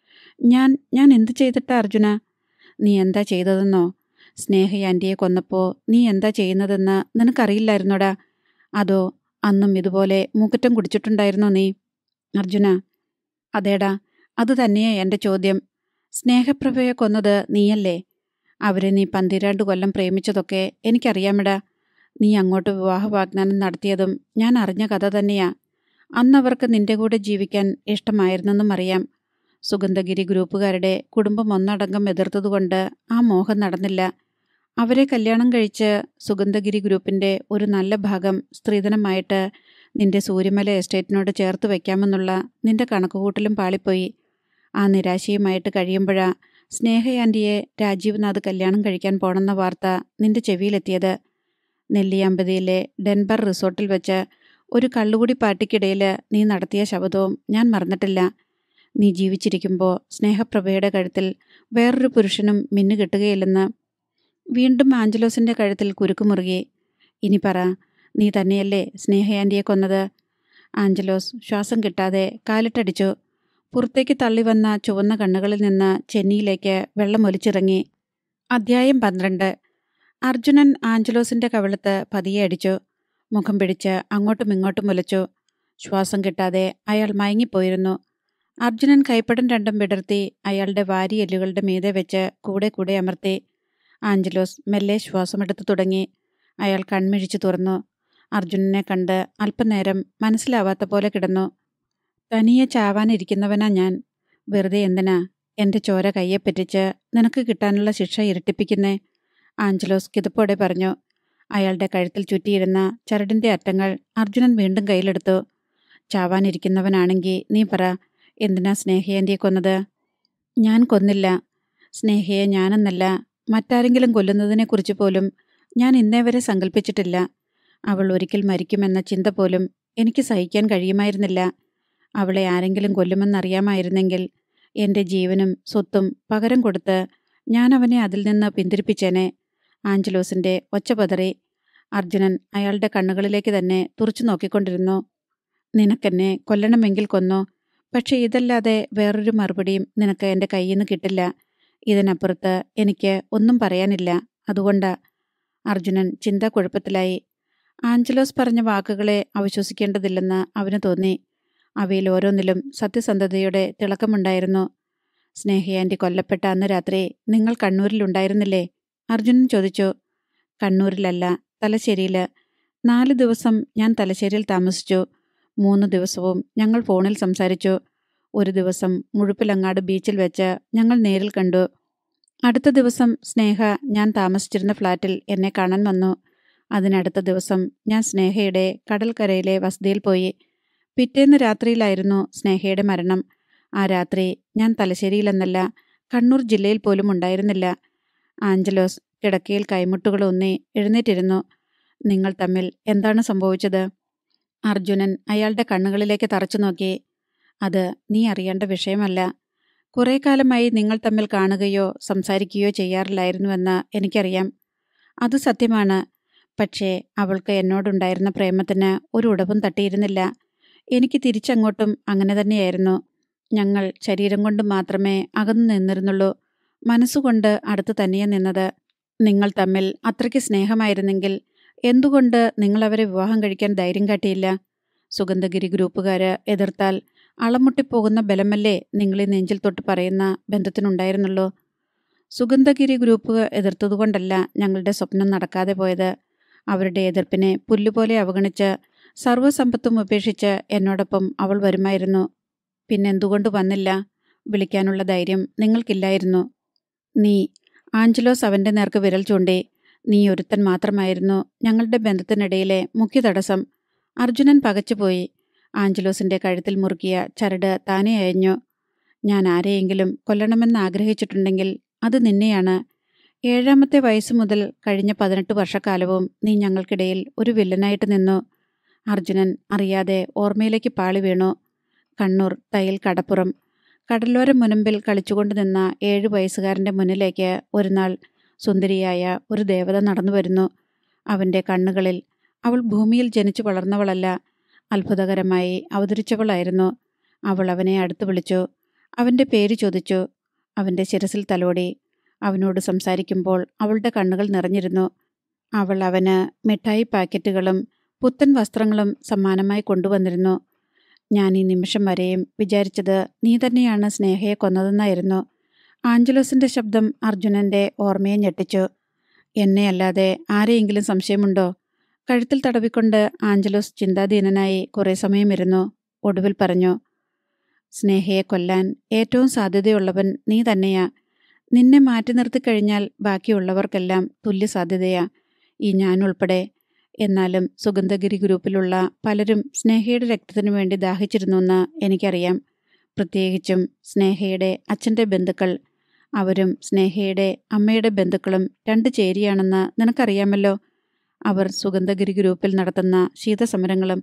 Speaker 1: ഞാൻ ഞാൻ എന്ത് ചെയ്തിട്ടാ അർജുന നീ എന്താ ചെയ്തതെന്നോ സ്നേഹ ആൻറ്റിയെ കൊന്നപ്പോൾ നീ എന്താ ചെയ്യുന്നതെന്ന് നിനക്കറിയില്ലായിരുന്നോടാ അതോ അന്നും ഇതുപോലെ മൂക്കറ്റം കുടിച്ചിട്ടുണ്ടായിരുന്നോ നീ അർജുന അതേടാ അത് തന്നെയാ എൻ്റെ ചോദ്യം സ്നേഹപ്രഭയെ കൊന്നത് നീയല്ലേ അവരെ നീ പന്തിരാണ്ട് കൊല്ലം പ്രേമിച്ചതൊക്കെ എനിക്കറിയാമിടാ നീ അങ്ങോട്ട് വിവാഹ വാഗ്ദാനം നടത്തിയതും ഞാൻ അറിഞ്ഞ കഥ തന്നെയാ അന്നവർക്ക് നിന്റെ കൂടെ ജീവിക്കാൻ ഇഷ്ടമായിരുന്നെന്നും അറിയാം സുഗന്ധഗിരി ഗ്രൂപ്പുകാരുടെ കുടുംബം ഒന്നടങ്കം എതിർത്തതുകൊണ്ട് ആ മോഹം നടന്നില്ല അവരെ കല്യാണം കഴിച്ച് സുഗന്ധഗിരി ഗ്രൂപ്പിൻ്റെ ഒരു നല്ല ഭാഗം സ്ത്രീധനമായിട്ട് നിന്റെ സൂര്യമല എസ്റ്റേറ്റിനോട് ചേർത്ത് വയ്ക്കാമെന്നുള്ള നിന്റെ കണക്കുകൂട്ടലും പാളിപ്പോയി ആ നിരാശയുമായിട്ട് കഴിയുമ്പോഴാ സ്നേഹയാൻറ്റിയെ രാജീവ് നാഥ് കല്യാണം കഴിക്കാൻ പോണെന്ന വാർത്ത നിന്റെ ചെവിയിലെത്തിയത് നെല്ലിയാമ്പതിയിലെ ഡെൻബർ റിസോർട്ടിൽ വെച്ച് ഒരു കള്ളുകുടി പാർട്ടിക്കിടയിൽ നീ നടത്തിയ ശബ്ദവും ഞാൻ മറന്നിട്ടില്ല നീ ജീവിച്ചിരിക്കുമ്പോൾ സ്നേഹപ്രഭയുടെ കഴുത്തിൽ വേറൊരു പുരുഷനും മിന്നു കിട്ടുകയില്ലെന്ന് വീണ്ടും ആഞ്ചലോസിൻ്റെ കഴുത്തിൽ കുരുക്കുമുറുകി ഇനി പറ നീ തന്നെയല്ലേ സ്നേഹയാൻറ്റിയെ കൊന്നത് ആഞ്ചലോസ് ശ്വാസം കിട്ടാതെ കാലിട്ടടിച്ചു പുറത്തേക്ക് തള്ളി വന്ന ചുവന്ന കണ്ണുകളിൽ നിന്ന് ചെന്നിയിലേക്ക് വെള്ളമൊലിച്ചിറങ്ങി അധ്യായം പന്ത്രണ്ട് അർജുനൻ ആഞ്ചലോസിന്റെ കവിളത്ത് പതിയെ അടിച്ചു മുഖം പിടിച്ച് അങ്ങോട്ടും ഇങ്ങോട്ടും മുലച്ചു ശ്വാസം കിട്ടാതെ അയാൾ മയങ്ങിപ്പോയിരുന്നു അർജുനൻ കൈപ്പടം രണ്ടും വിടർത്തി അയാളുടെ വാരിയെല്ലുകളുടെ മീതെ വെച്ച് കൂടെ കൂടെ അമർത്തി ആഞ്ചലോസ് മെല്ലെ ശ്വാസമെടുത്തു തുടങ്ങി അയാൾ കൺമിഴിച്ചു തുറന്നു അർജുനനെ കണ്ട് അല്പനേരം മനസ്സിലാവാത്ത പോലെ കിടന്നു തനിയെ ചാവാനിരിക്കുന്നവനാ ഞാൻ വെറുതെ എന്തിനാ എൻ്റെ ചോര കയ്യെ പറ്റിച്ച് നിനക്ക് കിട്ടാനുള്ള ശിക്ഷ ഇരട്ടിപ്പിക്കുന്നേ ആഞ്ചലോസ് കിതപ്പോടെ പറഞ്ഞു അയാളുടെ കഴുത്തിൽ ചുറ്റിയിരുന്ന ചരടിൻ്റെ അറ്റങ്ങൾ അർജുനൻ വീണ്ടും കയ്യിലെടുത്തു ചാവാനിരിക്കുന്നവനാണെങ്കിൽ നീ പറ എന്തിനാ സ്നേഹയൻ്റെ കൊന്നത് ഞാൻ കൊന്നില്ല സ്നേഹയെ ഞാനെന്നല്ല മറ്റാരെങ്കിലും കൊല്ലുന്നതിനെക്കുറിച്ച് പോലും ഞാൻ ഇന്നേ വരെ സങ്കല്പിച്ചിട്ടില്ല അവൾ ഒരിക്കൽ മരിക്കുമെന്ന ചിന്ത പോലും എനിക്ക് സഹിക്കാൻ കഴിയുമായിരുന്നില്ല അവളെ ആരെങ്കിലും കൊല്ലുമെന്നറിയാമായിരുന്നെങ്കിൽ എൻ്റെ ജീവനും സ്വത്തും പകരം കൊടുത്ത് ഞാൻ അവനെ അതിൽ നിന്ന് പിന്തിരിപ്പിച്ചേനെ ആഞ്ചലോസിൻ്റെ ഒച്ച പതറി അർജുനൻ അയാളുടെ കണ്ണുകളിലേക്ക് തന്നെ തുറച്ചു നോക്കിക്കൊണ്ടിരുന്നു നിനക്കെന്നെ കൊല്ലണമെങ്കിൽ കൊന്നോ പക്ഷെ ഇതല്ലാതെ വേറൊരു മറുപടിയും നിനക്ക് എൻ്റെ കയ്യിൽ നിന്ന് കിട്ടില്ല ഇതിനപ്പുറത്ത് എനിക്ക് ഒന്നും പറയാനില്ല അതുകൊണ്ടാ അർജുനൻ ചിന്താക്കുഴപ്പത്തിലായി ആഞ്ചലോസ് പറഞ്ഞ വാക്കുകളെ അവിശ്വസിക്കേണ്ടതില്ലെന്ന് അവന് തോന്നി അവയിൽ ഓരോന്നിലും സത്യസന്ധതയുടെ തിളക്കമുണ്ടായിരുന്നു സ്നേഹയാൻറ്റി കൊല്ലപ്പെട്ട അന്ന് രാത്രി നിങ്ങൾ കണ്ണൂരിലുണ്ടായിരുന്നില്ലേ അർജുനൻ ചോദിച്ചു കണ്ണൂരിലല്ല തലശ്ശേരിയിൽ നാല് ദിവസം ഞാൻ തലശ്ശേരിയിൽ താമസിച്ചു മൂന്ന് ദിവസവും ഞങ്ങൾ ഫോണിൽ സംസാരിച്ചു ഒരു ദിവസം മുഴുപ്പിലങ്ങാട് ബീച്ചിൽ വെച്ച് ഞങ്ങൾ നേരിൽ കണ്ടു അടുത്ത ദിവസം സ്നേഹ ഞാൻ താമസിച്ചിരുന്ന ഫ്ലാറ്റിൽ എന്നെ കാണാൻ വന്നു അതിനടുത്ത ദിവസം ഞാൻ സ്നേഹയുടെ കടൽക്കരയിലെ വസതിയിൽ പോയി പിറ്റേന്ന് രാത്രിയിലായിരുന്നു സ്നേഹയുടെ മരണം ആ രാത്രി ഞാൻ തലശ്ശേരിയിലെന്നല്ല കണ്ണൂർ ജില്ലയിൽ പോലും ഉണ്ടായിരുന്നില്ല ആഞ്ചലോസ് കിടക്കയിൽ കൈമുട്ടുകൾ ഊന്നി എഴുന്നേറ്റിരുന്നു നിങ്ങൾ തമ്മിൽ എന്താണ് സംഭവിച്ചത് അർജുനൻ അയാളുടെ കണ്ണുകളിലേക്ക് തറച്ചു നോക്കി അത് നീ അറിയേണ്ട വിഷയമല്ല കുറേ കാലമായി നിങ്ങൾ തമ്മിൽ കാണുകയോ സംസാരിക്കുകയോ ചെയ്യാറില്ലായിരുന്നുവെന്ന് എനിക്കറിയാം അത് സത്യമാണ് പക്ഷേ അവൾക്ക് എന്നോടുണ്ടായിരുന്ന പ്രേമത്തിന് ഒരു ഉടവും തട്ടിയിരുന്നില്ല എനിക്ക് തിരിച്ചങ്ങോട്ടും അങ്ങനെ തന്നെയായിരുന്നു ഞങ്ങൾ ശരീരം കൊണ്ട് മാത്രമേ അകന്നു നിന്നിരുന്നുള്ളൂ മനസ്സുകൊണ്ട് അടുത്ത് തന്നെയാ നിന്നത് നിങ്ങൾ തമ്മിൽ അത്രയ്ക്ക് സ്നേഹമായിരുന്നെങ്കിൽ എന്തുകൊണ്ട് നിങ്ങൾ അവരെ വിവാഹം കഴിക്കാൻ ധൈര്യം കാട്ടിയില്ല സുഗന്ധഗിരി ഗ്രൂപ്പുകാര് എതിർത്താൽ അളമുട്ടിപ്പോകുന്ന ബലമല്ലേ നിങ്ങളീ നെഞ്ചിൽ തൊട്ട് പറയുന്ന ബന്ധത്തിനുണ്ടായിരുന്നുള്ളൂ സുഗന്ധഗിരി ഗ്രൂപ്പ് എതിർത്തതുകൊണ്ടല്ല ഞങ്ങളുടെ സ്വപ്നം നടക്കാതെ പോയത് അവരുടെ എതിർപ്പിനെ പുല്ലുപോലെ അവഗണിച്ച് സർവ്വസമ്പത്തും ഉപേക്ഷിച്ച് എന്നോടൊപ്പം അവൾ വരുമായിരുന്നു പിന്നെന്തുകൊണ്ട് വന്നില്ല വിളിക്കാനുള്ള ധൈര്യം നിങ്ങൾക്കില്ലായിരുന്നു നീ ആഞ്ചലോസ് അവൻ്റെ നേർക്ക് വിരൽ ചൂണ്ടി നീ ഒരുത്തൻ മാത്രമായിരുന്നു ഞങ്ങളുടെ ബന്ധത്തിനിടയിലെ മുഖ്യ തടസ്സം അർജുനൻ പകച്ചുപോയി ആഞ്ചലോസിന്റെ കഴുത്തിൽ മുറുക്കിയ ചരട് താനെ അയഞ്ഞു ഞാൻ ആരെയെങ്കിലും കൊല്ലണമെന്ന് ആഗ്രഹിച്ചിട്ടുണ്ടെങ്കിൽ അത് നിന്നെയാണ് ഏഴാമത്തെ വയസ്സ് മുതൽ കഴിഞ്ഞ പതിനെട്ട് വർഷക്കാലവും നീ ഞങ്ങൾക്കിടയിൽ ഒരു വില്ലനായിട്ട് നിന്നു അർജുനൻ അറിയാതെ ഓർമ്മയിലേക്ക് പാളി വീണു കണ്ണൂർ തയ്യൽ കടപ്പുറം കടലോര മുനമ്പിൽ കളിച്ചുകൊണ്ട് നിന്ന ഏഴു വയസ്സുകാരൻ്റെ മുന്നിലേക്ക് ഒരു നാൾ സുന്ദരിയായ ഒരു ദേവത നടന്നു വരുന്നു അവൻ്റെ കണ്ണുകളിൽ അവൾ ഭൂമിയിൽ ജനിച്ചു വളർന്നവളല്ല അത്ഭുതകരമായി അവതരിച്ചവളായിരുന്നു അവൾ അവനെ അടുത്ത് വിളിച്ചു അവൻ്റെ പേര് ചോദിച്ചു അവൻ്റെ ശിരസിൽ തലോടി അവനോട് സംസാരിക്കുമ്പോൾ അവളുടെ കണ്ണുകൾ നിറഞ്ഞിരുന്നു അവൾ അവന് മിഠായി പാക്കറ്റുകളും പുത്തൻ വസ്ത്രങ്ങളും സമ്മാനമായി കൊണ്ടുവന്നിരുന്നു ഞാൻ ഈ നിമിഷം വരെയും വിചാരിച്ചത് നീ തന്നെയാണ് സ്നേഹയെ കൊന്നതെന്നായിരുന്നു ആഞ്ചലോസിന്റെ ശബ്ദം അർജുനന്റെ ഓർമ്മയെ ഞെട്ടിച്ചു എന്നെ അല്ലാതെ ആരെയെങ്കിലും സംശയമുണ്ടോ കഴുത്തിൽ തടവിക്കൊണ്ട് ആഞ്ചലോസ് ചിന്താധീനനായി കുറേ സമയം ഇരുന്നു ഒടുവിൽ പറഞ്ഞു സ്നേഹയെ കൊല്ലാൻ ഏറ്റവും സാധ്യതയുള്ളവൻ നീ തന്നെയാ നിന്നെ മാറ്റി നിർത്തിക്കഴിഞ്ഞാൽ ബാക്കിയുള്ളവർക്കെല്ലാം തുല്യ സാധ്യതയാ ഈ ഞാൻ ഉൾപ്പെടെ എന്നാലും സുഗന്ധഗിരി ഗ്രൂപ്പിലുള്ള പലരും സ്നേഹയുടെ രക്തത്തിനു വേണ്ടി ദാഹിച്ചിരുന്നുവെന്ന് എനിക്കറിയാം പ്രത്യേകിച്ചും സ്നേഹയുടെ അച്ഛൻ്റെ ബന്ധുക്കൾ അവരും സ്നേഹയുടെ അമ്മയുടെ ബന്ധുക്കളും രണ്ട് ചേരിയാണെന്ന് നിനക്കറിയാമല്ലോ അവർ സുഗന്ധഗിരി ഗ്രൂപ്പിൽ നടത്തുന്ന ശീതസമരങ്ങളും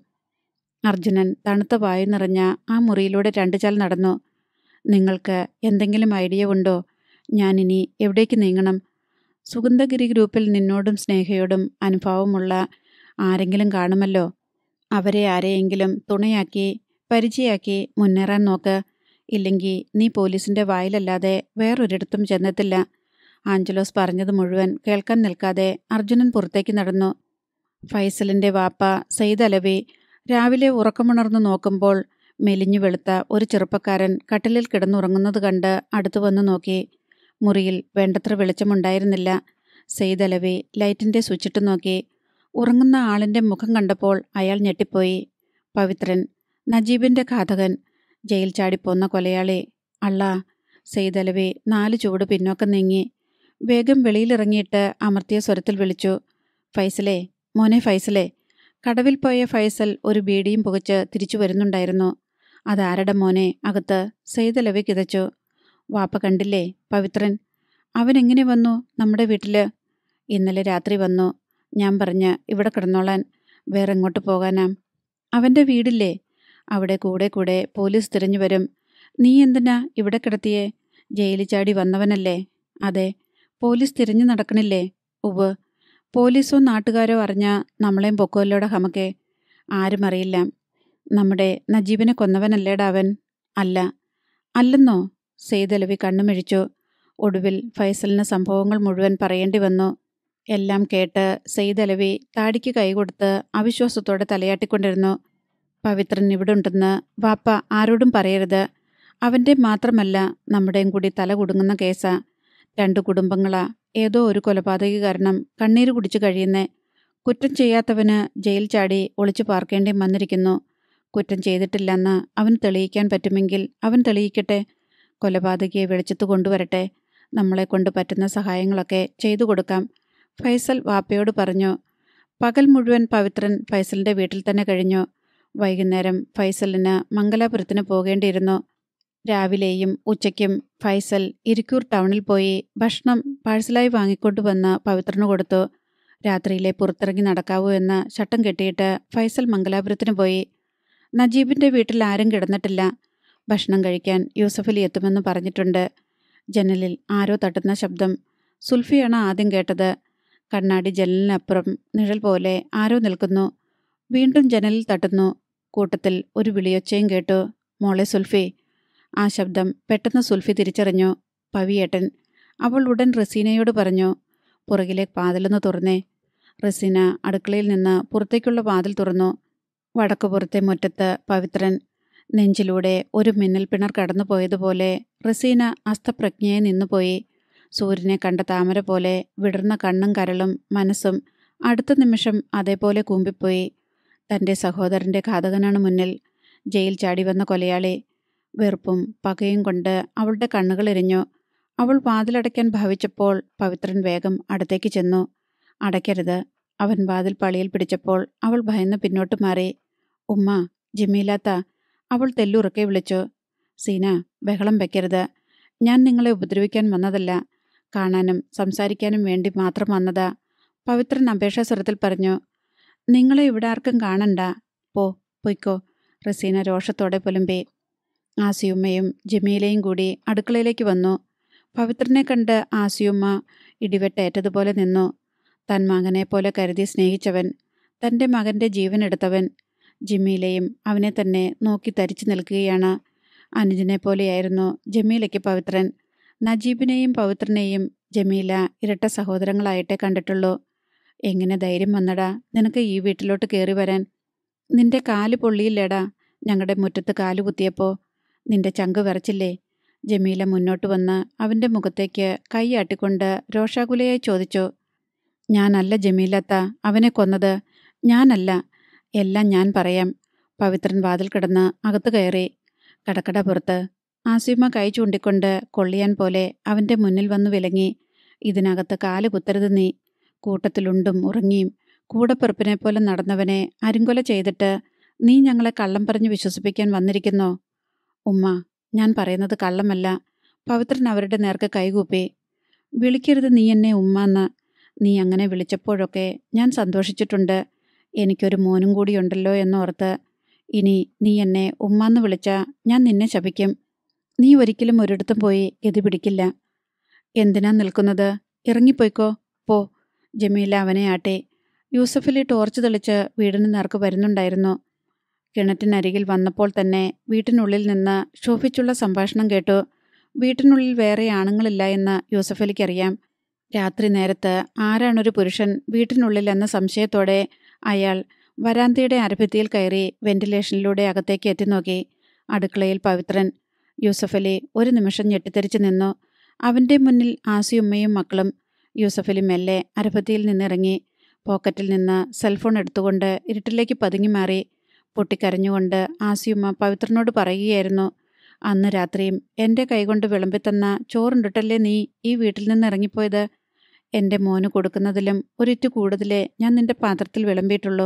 Speaker 1: അർജുനൻ തണുത്ത വായു നിറഞ്ഞ ആ മുറിയിലൂടെ രണ്ടു ചാൽ നടന്നു നിങ്ങൾക്ക് എന്തെങ്കിലും ഐഡിയ ഉണ്ടോ ഞാനിനി എവിടേക്ക് നീങ്ങണം സുഗന്ധഗിരി ഗ്രൂപ്പിൽ നിന്നോടും സ്നേഹയോടും അനുഭാവമുള്ള ആരെങ്കിലും കാണുമല്ലോ അവരെ ആരെയെങ്കിലും തുണയാക്കി പരിചയാക്കി മുന്നേറാൻ നോക്ക് ഇല്ലെങ്കിൽ നീ പോലീസിന്റെ വായിലല്ലാതെ വേറൊരിടത്തും ചെന്നെത്തില്ല ആഞ്ചലോസ് പറഞ്ഞത് മുഴുവൻ കേൾക്കാൻ നിൽക്കാതെ അർജുനൻ പുറത്തേക്ക് നടന്നു ഫൈസലിന്റെ വാപ്പ സെയ്ദ് അലവി രാവിലെ ഉറക്കമുണർന്നു നോക്കുമ്പോൾ മെലിഞ്ഞു വെളുത്ത ഒരു ചെറുപ്പക്കാരൻ കട്ടിലിൽ കിടന്നുറങ്ങുന്നത് കണ്ട് അടുത്തു വന്നു നോക്കി മുറിയിൽ വേണ്ടത്ര വെളിച്ചമുണ്ടായിരുന്നില്ല സെയ്ദ് അലവി ലൈറ്റിന്റെ സ്വിച്ചിട്ട് നോക്കി ഉറങ്ങുന്ന ആളിന്റെ മുഖം കണ്ടപ്പോൾ അയാൾ ഞെട്ടിപ്പോയി പവിത്രൻ നജീബിന്റെ ഘാതകൻ ജയിൽ ചാടിപ്പോന്ന കൊലയാളി അള്ള സെയ്ദ് അലവി നാല് ചുവട് പിന്നോക്കം നീങ്ങി വേഗം വെളിയിലിറങ്ങിയിട്ട് അമർത്തിയ സ്വരത്തിൽ വിളിച്ചു ഫൈസലേ മോനെ ഫൈസലേ കടവിൽ പോയ ഫൈസൽ ഒരു ബീഡിയും പുകച്ച് തിരിച്ചു വരുന്നുണ്ടായിരുന്നു അതാരുടെ മോനെ അകത്ത് സെയ്ദ് അലവി കിതച്ചു വാപ്പ കണ്ടില്ലേ പവിത്രൻ അവൻ എങ്ങനെ വന്നു നമ്മുടെ വീട്ടില് ഇന്നലെ രാത്രി വന്നു ഞാൻ പറഞ്ഞ് ഇവിടെ കിടന്നോളാൻ വേറെ എങ്ങോട്ട് പോകാനാ അവന്റെ വീടില്ലേ അവിടെ കൂടെ കൂടെ പോലീസ് തിരഞ്ഞു വരും നീ എന്തിനാ ഇവിടെ കിടത്തിയേ ജയിലിൽ ചാടി വന്നവനല്ലേ അതെ പോലീസ് തിരഞ്ഞു നടക്കണില്ലേ ഉവ് പോലീസോ നാട്ടുകാരോ അറിഞ്ഞാ നമ്മളെയും പൊക്കോല്ലോടെ ഹമക്കെ ആരും അറിയില്ല നമ്മുടെ നജീബിനെ കൊന്നവനല്ലേടാ അവൻ അല്ല അല്ലെന്നോ സെയ്തലവി കണ്ണുമിഴിച്ചു ഒടുവിൽ ഫൈസലിന് സംഭവങ്ങൾ മുഴുവൻ പറയേണ്ടി വന്നു എല്ലാം കേട്ട് സെയ്തലവി താടിക്ക് കൈകൊടുത്ത് അവിശ്വാസത്തോടെ തലയാട്ടിക്കൊണ്ടിരുന്നു പവിത്രൻ ഇവിടെ ഉണ്ടെന്ന് വാപ്പ ആരോടും പറയരുത് അവൻ്റെ മാത്രമല്ല നമ്മുടെയും കൂടി തല കുടുങ്ങുന്ന കേസാ രണ്ടു കുടുംബങ്ങളാ ഏതോ ഒരു കൊലപാതക കാരണം കണ്ണീര് കുടിച്ചു കഴിയുന്നേ കുറ്റം ചെയ്യാത്തവന് ജയിൽ ചാടി ഒളിച്ചു പാർക്കേണ്ടി വന്നിരിക്കുന്നു കുറ്റം ചെയ്തിട്ടില്ലെന്ന് അവൻ തെളിയിക്കാൻ പറ്റുമെങ്കിൽ അവൻ തെളിയിക്കട്ടെ കൊലപാതകയെ വെളിച്ചത്ത് കൊണ്ടുവരട്ടെ നമ്മളെ കൊണ്ട് പറ്റുന്ന സഹായങ്ങളൊക്കെ ചെയ്തു കൊടുക്കാം ഫൈസൽ വാപ്പയോട് പറഞ്ഞു പകൽ മുഴുവൻ പവിത്രൻ ഫൈസലിന്റെ വീട്ടിൽ തന്നെ കഴിഞ്ഞു വൈകുന്നേരം ഫൈസലിന് മംഗലാപുരത്തിന് പോകേണ്ടിയിരുന്നു രാവിലെയും ഉച്ചയ്ക്കും ഫൈസൽ ഇരിക്കൂർ ടൗണിൽ പോയി ഭക്ഷണം പാഴ്സലായി വാങ്ങിക്കൊണ്ടുവന്ന് പവിത്രന് കൊടുത്തു രാത്രിയിലെ പുറത്തിറങ്ങി നടക്കാവൂ എന്ന് ചട്ടം കെട്ടിയിട്ട് ഫൈസൽ മംഗലാപുരത്തിന് പോയി നജീബിന്റെ വീട്ടിൽ ആരും കിടന്നിട്ടില്ല ഭക്ഷണം കഴിക്കാൻ യൂസഫലി എത്തുമെന്ന് പറഞ്ഞിട്ടുണ്ട് ജനലിൽ ആരോ തട്ടുന്ന ശബ്ദം സുൽഫിയാണ് ആദ്യം കേട്ടത് കണ്ണാടി ജനലിനപ്പുറം നിഴൽ പോലെ ആരോ നിൽക്കുന്നു വീണ്ടും ജനലിൽ തട്ടുന്നു കൂട്ടത്തിൽ ഒരു വിളിയൊച്ചയും കേട്ടു മോളെ സുൽഫി ആ ശബ്ദം പെട്ടെന്ന് സുൽഫി തിരിച്ചറിഞ്ഞു പവിയേട്ടൻ അവൾ ഉടൻ റസീനയോട് പറഞ്ഞു പുറകിലെ വാതിലൊന്ന് തുറന്നേ റസീന അടുക്കളയിൽ നിന്ന് പുറത്തേക്കുള്ള വാതിൽ തുറന്നു വടക്കുപുറത്തെ മുറ്റത്ത് പവിത്രൻ നെഞ്ചിലൂടെ ഒരു മിന്നൽ പിണർ കടന്നുപോയതുപോലെ റസീന അസ്തപ്രജ്ഞയെ നിന്നുപോയി സൂര്യനെ കണ്ട താമര പോലെ വിടർന്ന കണ്ണും കരളും മനസ്സും അടുത്ത നിമിഷം അതേപോലെ കൂമ്പിപ്പോയി തൻ്റെ സഹോദരൻ്റെ ഘാതകനാണ് മുന്നിൽ ജയിൽ ചാടി വന്ന കൊലയാളി വെറുപ്പും പകയും കൊണ്ട് അവളുടെ കണ്ണുകൾ എരിഞ്ഞു അവൾ വാതിലടയ്ക്കാൻ ഭാവിച്ചപ്പോൾ പവിത്രൻ വേഗം അടുത്തേക്ക് ചെന്നു അടയ്ക്കരുത് അവൻ വാതിൽ പളിയിൽ പിടിച്ചപ്പോൾ അവൾ ഭയന്ന് പിന്നോട്ട് മാറി ഉമ്മ ജിമീലാത്ത അവൾ തെല്ലുറക്കെ വിളിച്ചു സീന ബഹളം വെക്കരുത് ഞാൻ നിങ്ങളെ ഉപദ്രവിക്കാൻ വന്നതല്ല കാണാനും സംസാരിക്കാനും വേണ്ടി മാത്രം വന്നതാ പവിത്രൻ അപേക്ഷാസ്വരത്തിൽ പറഞ്ഞു നിങ്ങളെ ഇവിടെ ആർക്കും കാണണ്ട പോ പൊയ്ക്കോ റസീന രോഷത്തോടെ പുലമ്പി ആസിയുമ്മയും ജമീലയും കൂടി അടുക്കളയിലേക്ക് വന്നു പവിത്രനെ കണ്ട് ആസിയുമ്മ ഇടിവെട്ടേറ്റതുപോലെ നിന്നു തൻ മകനെ പോലെ കരുതി സ്നേഹിച്ചവൻ തൻ്റെ മകൻ്റെ ജീവൻ എടുത്തവൻ ജമീലയും അവനെ തന്നെ നോക്കി തരിച്ചു നിൽക്കുകയാണ് അനുജനെ പോലെയായിരുന്നു ജമീലയ്ക്ക് പവിത്രൻ നജീബിനെയും പവിത്രനെയും ജമീല ഇരട്ട സഹോദരങ്ങളായിട്ടേ കണ്ടിട്ടുള്ളൂ എങ്ങനെ ധൈര്യം വന്നടാ നിനക്ക് ഈ വീട്ടിലോട്ട് കയറി വരാൻ നിന്റെ കാല് പൊള്ളിയില്ലേടാ ഞങ്ങളുടെ മുറ്റത്ത് കാല് കുത്തിയപ്പോ നിന്റെ ചങ്ക് വിറച്ചില്ലേ ജമീല മുന്നോട്ട് വന്ന് അവൻ്റെ മുഖത്തേക്ക് കൈയാട്ടിക്കൊണ്ട് രോഷാകുലയായി ചോദിച്ചു ഞാനല്ല ജമീലത്ത അവനെ കൊന്നത് ഞാനല്ല എല്ലാം ഞാൻ പറയാം പവിത്രൻ വാതിൽ കിടന്ന് അകത്ത് കയറി കടക്കട പുറത്ത് ആസിമ കൈ ചൂണ്ടിക്കൊണ്ട് കൊള്ളിയാൻ പോലെ അവൻ്റെ മുന്നിൽ വന്ന് വിലങ്ങി ഇതിനകത്ത് കാല് കുത്തരുത് നീ കൂട്ടത്തിലുണ്ടും ഉറങ്ങിയും കൂടപ്പിറപ്പിനെ പോലെ നടന്നവനെ അരുങ്കൊല ചെയ്തിട്ട് നീ ഞങ്ങളെ കള്ളം പറഞ്ഞ് വിശ്വസിപ്പിക്കാൻ വന്നിരിക്കുന്നോ ഉമ്മ ഞാൻ പറയുന്നത് കള്ളമല്ല പവിത്രൻ അവരുടെ നേർക്ക് കൈകൂപ്പി വിളിക്കരുത് നീ എന്നെ ഉമ്മ എന്ന് നീ അങ്ങനെ വിളിച്ചപ്പോഴൊക്കെ ഞാൻ സന്തോഷിച്ചിട്ടുണ്ട് എനിക്കൊരു മോനും കൂടിയുണ്ടല്ലോ എന്നോർത്ത് ഇനി നീ എന്നെ ഉമ്മാന്ന് വിളിച്ചാ ഞാൻ നിന്നെ ശപിക്കും നീ ഒരിക്കലും ഒരിടത്തും പോയി ഗതി പിടിക്കില്ല എന്തിനാ നിൽക്കുന്നത് ഇറങ്ങിപ്പോയിക്കോ പോ ജമീല അവനെ ആട്ടെ യൂസഫലി ടോർച്ച് തെളിച്ച് വീടിന് നേർക്ക് വരുന്നുണ്ടായിരുന്നു കിണറ്റിനരികിൽ വന്നപ്പോൾ തന്നെ വീട്ടിനുള്ളിൽ നിന്ന് ശോഭിച്ചുള്ള സംഭാഷണം കേട്ടു വീട്ടിനുള്ളിൽ വേറെ ആണുങ്ങളില്ല എന്ന് യൂസഫലിക്കറിയാം രാത്രി നേരത്ത് ആരാണൊരു പുരുഷൻ വീട്ടിനുള്ളിൽ എന്ന സംശയത്തോടെ അയാൾ വരാന്തയുടെ അരഭിത്തിയിൽ കയറി വെന്റിലേഷനിലൂടെ അകത്തേക്ക് എത്തിനോക്കി അടുക്കളയിൽ പവിത്രൻ യൂസഫലി ഒരു നിമിഷം ഞെട്ടിത്തെറിച്ചു നിന്നു അവൻ്റെ മുന്നിൽ ആസിയുമ്മയും മക്കളും യൂസഫലി മെല്ലെ അരഭത്തിയിൽ നിന്നിറങ്ങി പോക്കറ്റിൽ നിന്ന് സെൽഫോൺ എടുത്തുകൊണ്ട് ഇരുട്ടിലേക്ക് പതുങ്ങി മാറി പൊട്ടിക്കരഞ്ഞുകൊണ്ട് ആസിയുമ്മ പവിത്രനോട് പറയുകയായിരുന്നു അന്ന് രാത്രിയും എൻ്റെ കൈകൊണ്ട് വിളമ്പിത്തന്ന ചോറുണ്ടിട്ടല്ലേ നീ ഈ വീട്ടിൽ നിന്ന് ഇറങ്ങിപ്പോയത് എൻ്റെ മോന് കൊടുക്കുന്നതിലും ഒരിറ്റു കൂടുതലേ ഞാൻ നിന്റെ പാത്രത്തിൽ വിളമ്പിയിട്ടുള്ളൂ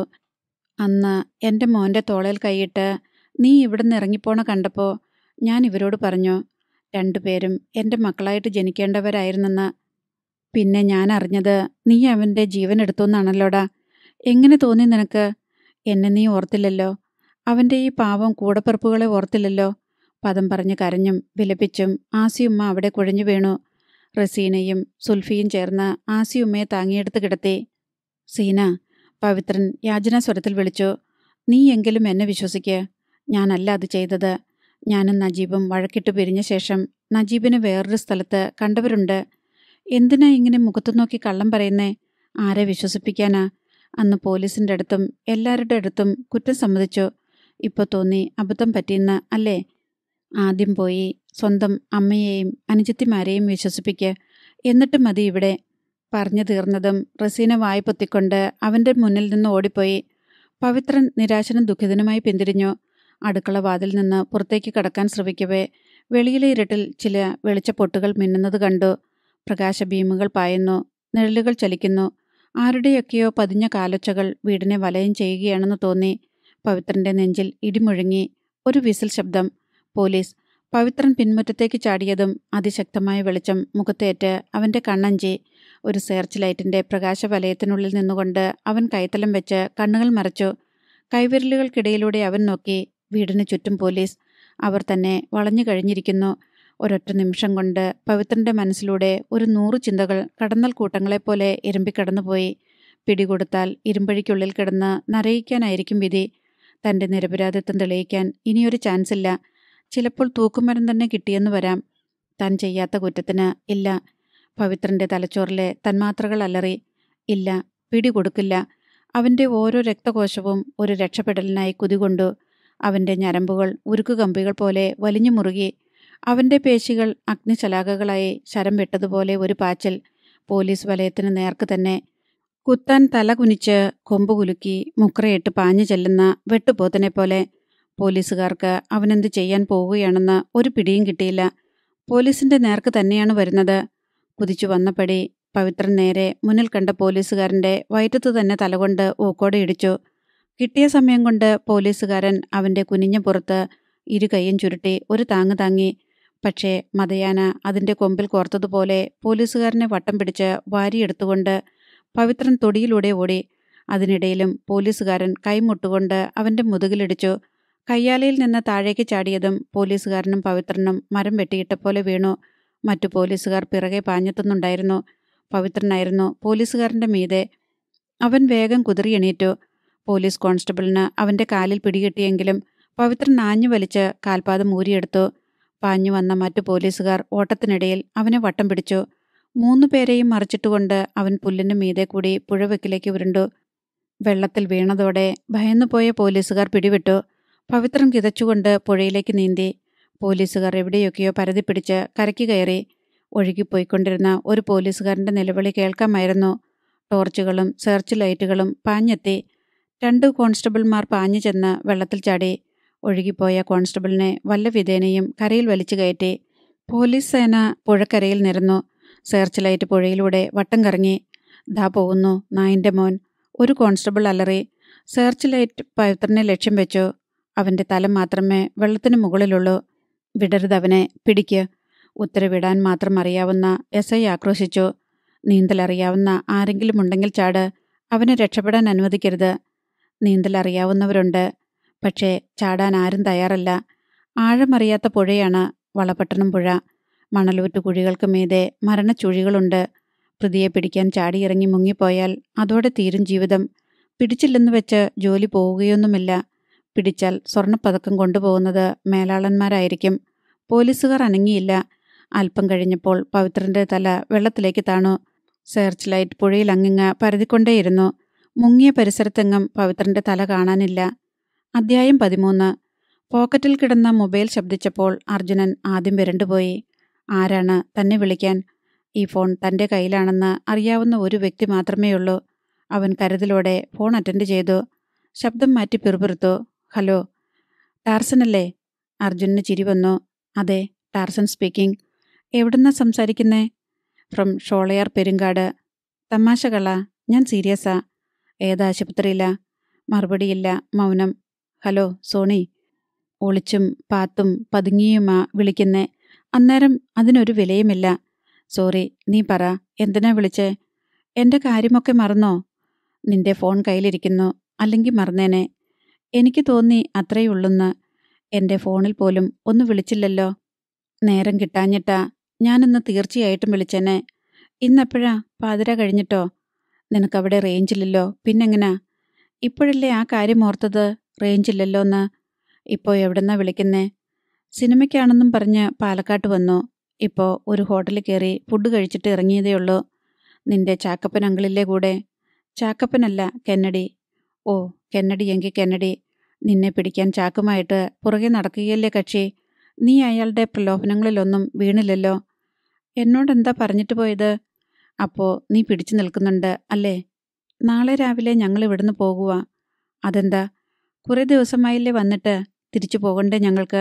Speaker 1: അന്ന് എൻ്റെ മോൻ്റെ തോളയിൽ കൈയിട്ട് നീ ഇവിടുന്ന് ഇറങ്ങിപ്പോണ കണ്ടപ്പോൾ ഞാൻ ഇവരോട് പറഞ്ഞു രണ്ടുപേരും എൻ്റെ മക്കളായിട്ട് ജനിക്കേണ്ടവരായിരുന്നെന്ന് പിന്നെ ഞാൻ അറിഞ്ഞത് നീ അവൻ്റെ ജീവൻ എടുത്തുവെന്നാണല്ലോടാ എങ്ങനെ തോന്നി നിനക്ക് എന്നെ നീ ഓർത്തില്ലല്ലോ അവൻ്റെ ഈ പാവം കൂടപ്പിറപ്പുകളെ ഓർത്തില്ലല്ലോ പദം പറഞ്ഞ് കരഞ്ഞും വിലപിച്ചും ആസിയുമ്മ അവിടെ കുഴഞ്ഞു വീണു റസീനയും സുൽഫിയും ചേർന്ന് ആസിയുമ്മയെ താങ്ങിയെടുത്ത് കിടത്തി സീന പവിത്രൻ യാചനാസ്വരത്തിൽ വിളിച്ചു നീ എങ്കിലും എന്നെ വിശ്വസിക്ക് ഞാനല്ല അത് ചെയ്തത് ഞാനും നജീബും വഴക്കിട്ട് പിരിഞ്ഞ ശേഷം നജീബിനെ വേറൊരു സ്ഥലത്ത് കണ്ടവരുണ്ട് എന്തിനാ ഇങ്ങനെ മുഖത്തു നോക്കി കള്ളം പറയുന്നേ ആരെ വിശ്വസിപ്പിക്കാനാ അന്ന് പോലീസിൻ്റെ അടുത്തും എല്ലാവരുടെ അടുത്തും കുറ്റം സമ്മതിച്ചു ഇപ്പോൾ തോന്നി അബദ്ധം പറ്റിയെന്ന് അല്ലേ ആദ്യം പോയി സ്വന്തം അമ്മയെയും അനുജത്തിമാരെയും വിശ്വസിപ്പിക്ക് എന്നിട്ട് മതി ഇവിടെ പറഞ്ഞു തീർന്നതും റസീന വായ പൊത്തിക്കൊണ്ട് അവൻ്റെ മുന്നിൽ നിന്ന് ഓടിപ്പോയി പവിത്രൻ നിരാശനും ദുഃഖിതനുമായി പിന്തിരിഞ്ഞു അടുക്കള വാതിൽ നിന്ന് പുറത്തേക്ക് കടക്കാൻ ശ്രമിക്കവേ വെളിയിലെ ഇരുട്ടിൽ ചില വെളിച്ചപ്പൊട്ടുകൾ മിന്നുന്നത് കണ്ടു പ്രകാശഭീമുകൾ പായുന്നു നിഴലുകൾ ചലിക്കുന്നു ആരുടെയൊക്കെയോ പതിഞ്ഞ കാലൊച്ചകൾ വീടിനെ വലയം ചെയ്യുകയാണെന്ന് തോന്നി പവിത്രന്റെ നെഞ്ചിൽ ഇടിമുഴങ്ങി ഒരു വിസിൽ ശബ്ദം പോലീസ് പവിത്രൻ പിൻമുറ്റത്തേക്ക് ചാടിയതും അതിശക്തമായ വെളിച്ചം മുഖത്തേറ്റ് അവന്റെ കണ്ണഞ്ചി ഒരു സെർച്ച് ലൈറ്റിന്റെ പ്രകാശവലയത്തിനുള്ളിൽ നിന്നുകൊണ്ട് അവൻ കൈത്തലം വെച്ച് കണ്ണുകൾ മറച്ചു കൈവിരലുകൾക്കിടയിലൂടെ അവൻ നോക്കി വീടിന് ചുറ്റും പോലീസ് അവർ തന്നെ വളഞ്ഞു കഴിഞ്ഞിരിക്കുന്നു ഒരൊറ്റ നിമിഷം കൊണ്ട് പവിത്രന്റെ മനസ്സിലൂടെ ഒരു നൂറു ചിന്തകൾ കടന്നൽ കൂട്ടങ്ങളെപ്പോലെ ഇരമ്പിക്കടന്നുപോയി പിടികൊടുത്താൽ ഇരുമ്പഴിക്കുള്ളിൽ കിടന്ന് നരയിക്കാനായിരിക്കും വിധി തന്റെ നിരപരാധിത്വം തെളിയിക്കാൻ ഇനിയൊരു ചാൻസ് ഇല്ല ചിലപ്പോൾ തൂക്കുമരം തന്നെ കിട്ടിയെന്ന് വരാം താൻ ചെയ്യാത്ത കുറ്റത്തിന് ഇല്ല പവിത്രന്റെ തലച്ചോറിലെ തന്മാത്രകൾ അലറി ഇല്ല പിടികൊടുക്കില്ല അവന്റെ ഓരോ രക്തകോശവും ഒരു രക്ഷപ്പെടലിനായി കുതികൊണ്ടു അവന്റെ ഞരമ്പുകൾ ഉരുക്കുകമ്പികൾ പോലെ വലിഞ്ഞു മുറുകി അവന്റെ പേശികൾ അഗ്നിശലാകകളായി ശരം വെട്ടതുപോലെ ഒരു പാച്ചൽ പോലീസ് വലയത്തിന് നേർക്ക് തന്നെ കുത്താൻ തല കുനിച്ച് കൊമ്പ് കുലുക്കി മുക്രയിട്ട് പാഞ്ഞു ചെല്ലുന്ന വെട്ടുപോത്തിനെ പോലെ പോലീസുകാർക്ക് അവനെന്ത് ചെയ്യാൻ പോവുകയാണെന്ന് ഒരു പിടിയും കിട്ടിയില്ല പോലീസിന്റെ നേർക്ക് തന്നെയാണ് വരുന്നത് കുതിച്ചു വന്നപടി പവിത്രൻ നേരെ മുന്നിൽ കണ്ട പോലീസുകാരന്റെ വയറ്റത്തു തന്നെ തലകൊണ്ട് ഊക്കോടെ ഇടിച്ചു കിട്ടിയ സമയം കൊണ്ട് പോലീസുകാരൻ അവന്റെ കുനിഞ്ഞ പുറത്ത് ഇരു കൈയും ചുരുട്ടി ഒരു താങ്ങ് താങ്ങി പക്ഷേ മതയാന അതിന്റെ കൊമ്പിൽ കോർത്തതുപോലെ പോലീസുകാരനെ വട്ടം പിടിച്ച് വാരിയെടുത്തുകൊണ്ട് പവിത്രൻ തൊടിയിലൂടെ ഓടി അതിനിടയിലും പോലീസുകാരൻ കൈമുട്ടുകൊണ്ട് അവന്റെ മുതുകിലിടിച്ചു കയ്യാലയിൽ നിന്ന് താഴേക്ക് ചാടിയതും പോലീസുകാരനും പവിത്രനും മരം വെട്ടിയിട്ട പോലെ വീണു മറ്റു പോലീസുകാർ പിറകെ പാഞ്ഞെത്തുന്നുണ്ടായിരുന്നു പവിത്രനായിരുന്നു പോലീസുകാരന്റെ മീതെ അവൻ വേഗം കുതിറി എണീറ്റു പോലീസ് കോൺസ്റ്റബിളിന് അവന്റെ കാലിൽ പിടികിട്ടിയെങ്കിലും പവിത്രൻ ആഞ്ഞു വലിച്ച് കാൽപാദം ഊരിയെടുത്തു പാഞ്ഞു വന്ന മറ്റു പോലീസുകാർ ഓട്ടത്തിനിടയിൽ അവനെ വട്ടം പിടിച്ചു മൂന്നു പേരെയും മറിച്ചിട്ടുകൊണ്ട് അവൻ പുല്ലിന് മീതെ കൂടി പുഴവെക്കിലേക്ക് ഉരുണ്ടു വെള്ളത്തിൽ വീണതോടെ ഭയന്നുപോയ പോലീസുകാർ പിടിവിട്ടു പവിത്രൻ കിതച്ചുകൊണ്ട് പുഴയിലേക്ക് നീന്തി പോലീസുകാർ എവിടെയൊക്കെയോ പരതി പിടിച്ച് കരയ്ക്ക് കയറി ഒഴുകിപ്പോയിക്കൊണ്ടിരുന്ന ഒരു പോലീസുകാരൻ്റെ നിലവിളി കേൾക്കാമായിരുന്നു ടോർച്ചുകളും സെർച്ച് ലൈറ്റുകളും പാഞ്ഞെത്തി രണ്ട് കോൺസ്റ്റബിൾമാർ പാഞ്ഞു ചെന്ന് വെള്ളത്തിൽ ചാടി ഒഴുകിപ്പോയ കോൺസ്റ്റബിളിനെ വല്ല വിധേനയും കരയിൽ വലിച്ചു കയറ്റി പോലീസ് സേന പുഴക്കരയിൽ നിരന്നു സെർച്ച് ലൈറ്റ് പുഴയിലൂടെ വട്ടം കറങ്ങി ദാ പോകുന്നു നായിൻ്റെ മോൻ ഒരു കോൺസ്റ്റബിൾ അലറി സെർച്ച് ലൈറ്റ് പവിത്രനെ ലക്ഷ്യം വെച്ചു അവൻ്റെ തല മാത്രമേ വെള്ളത്തിന് മുകളിലുള്ളൂ വിടരുതവനെ പിടിക്ക് ഉത്തരവിടാൻ മാത്രം അറിയാവുന്ന എസ് ഐ ആക്രോശിച്ചു നീന്തലറിയാവുന്ന ആരെങ്കിലും ഉണ്ടെങ്കിൽ ചാട് അവനെ രക്ഷപ്പെടാൻ അനുവദിക്കരുത് നീന്തലറിയാവുന്നവരുണ്ട് പക്ഷേ ചാടാൻ ആരും തയ്യാറല്ല ആഴമറിയാത്ത പുഴയാണ് വളപട്ടണം പുഴ മണലൂറ്റ് കുഴികൾക്ക് മീതെ മരണച്ചുഴികളുണ്ട് പ്രതിയെ പിടിക്കാൻ ചാടിയിറങ്ങി മുങ്ങിപ്പോയാൽ അതോടെ തീരും ജീവിതം പിടിച്ചില്ലെന്ന് വെച്ച് ജോലി പോവുകയൊന്നുമില്ല പിടിച്ചാൽ സ്വർണ്ണപ്പതക്കം കൊണ്ടുപോകുന്നത് മേലാളന്മാരായിരിക്കും പോലീസുകാർ അനങ്ങിയില്ല അല്പം കഴിഞ്ഞപ്പോൾ പവിത്രന്റെ തല വെള്ളത്തിലേക്ക് താണു സെർച്ച് ലൈറ്റ് പുഴയിൽ അങ്ങിങ്ങ് പരതിക്കൊണ്ടേയിരുന്നു മുങ്ങിയ പരിസരത്തെങ്ങും പവിത്രന്റെ തല കാണാനില്ല അധ്യായം പതിമൂന്ന് പോക്കറ്റിൽ കിടന്ന മൊബൈൽ ശബ്ദിച്ചപ്പോൾ അർജുനൻ ആദ്യം വിരണ്ടുപോയി ആരാണ് തന്നെ വിളിക്കാൻ ഈ ഫോൺ തൻ്റെ കയ്യിലാണെന്ന് അറിയാവുന്ന ഒരു വ്യക്തി മാത്രമേയുള്ളൂ അവൻ കരുതലോടെ ഫോൺ അറ്റൻഡ് ചെയ്തു ശബ്ദം മാറ്റി പിറുപിറുത്തു ഹലോ ടാർസനല്ലേ അർജുനന് ചിരി വന്നു അതെ ടാർസൻ സ്പീക്കിംഗ് എവിടുന്നാ സംസാരിക്കുന്നേ ഫ്രം ഷോളയാർ പെരുങ്കാട് തമാശകള ഞാൻ സീരിയസാ ഏതാശുപത്രിയിലാ മറുപടിയില്ല മൗനം ഹലോ സോണി ഒളിച്ചും പാത്തും പതുങ്ങിയുമാ വിളിക്കുന്നേ അന്നേരം അതിനൊരു വിലയുമില്ല സോറി നീ പറ എന്തിനാ വിളിച്ചേ എൻ്റെ കാര്യമൊക്കെ മറന്നോ നിന്റെ ഫോൺ കയ്യിലിരിക്കുന്നു അല്ലെങ്കിൽ മറന്നേനെ എനിക്ക് തോന്നി അത്രയുള്ളെന്ന് എൻ്റെ ഫോണിൽ പോലും ഒന്ന് വിളിച്ചില്ലല്ലോ നേരം കിട്ടാഞ്ഞിട്ടാ ഞാനിന്ന് തീർച്ചയായിട്ടും വിളിച്ചേനെ ഇന്നെപ്പോഴാ പാതിര കഴിഞ്ഞിട്ടോ നിനക്കവിടെ റേഞ്ചില്ലല്ലോ പിന്നെങ്ങനാ ഇപ്പോഴല്ലേ ആ കാര്യം ഓർത്തത് റേഞ്ചില്ലല്ലോ എന്ന് ഇപ്പോൾ എവിടെന്നാ വിളിക്കുന്നേ സിനിമയ്ക്കാണെന്നും പറഞ്ഞ് പാലക്കാട്ട് വന്നു ഇപ്പോൾ ഒരു ഹോട്ടലിൽ കയറി ഫുഡ് കഴിച്ചിട്ട് ഇറങ്ങിയതേ ഉള്ളൂ നിന്റെ ചാക്കപ്പൻ അങ്കിളില്ലേ കൂടെ ചാക്കപ്പനല്ല കെന്നഡി ഓ കെന്നഡി എങ്കിൽ കെന്നഡി നിന്നെ പിടിക്കാൻ ചാക്കുമായിട്ട് പുറകെ നടക്കുകയല്ലേ കക്ഷി നീ അയാളുടെ പ്രലോഭനങ്ങളിലൊന്നും വീണില്ലല്ലോ എന്നോടെന്താ പറഞ്ഞിട്ട് പോയത് അപ്പോൾ നീ പിടിച്ചു നിൽക്കുന്നുണ്ട് അല്ലേ നാളെ രാവിലെ ഞങ്ങൾ ഇവിടുന്ന് പോകുക അതെന്താ കുറേ ദിവസമായില്ലേ വന്നിട്ട് തിരിച്ചു പോകണ്ടേ ഞങ്ങൾക്ക്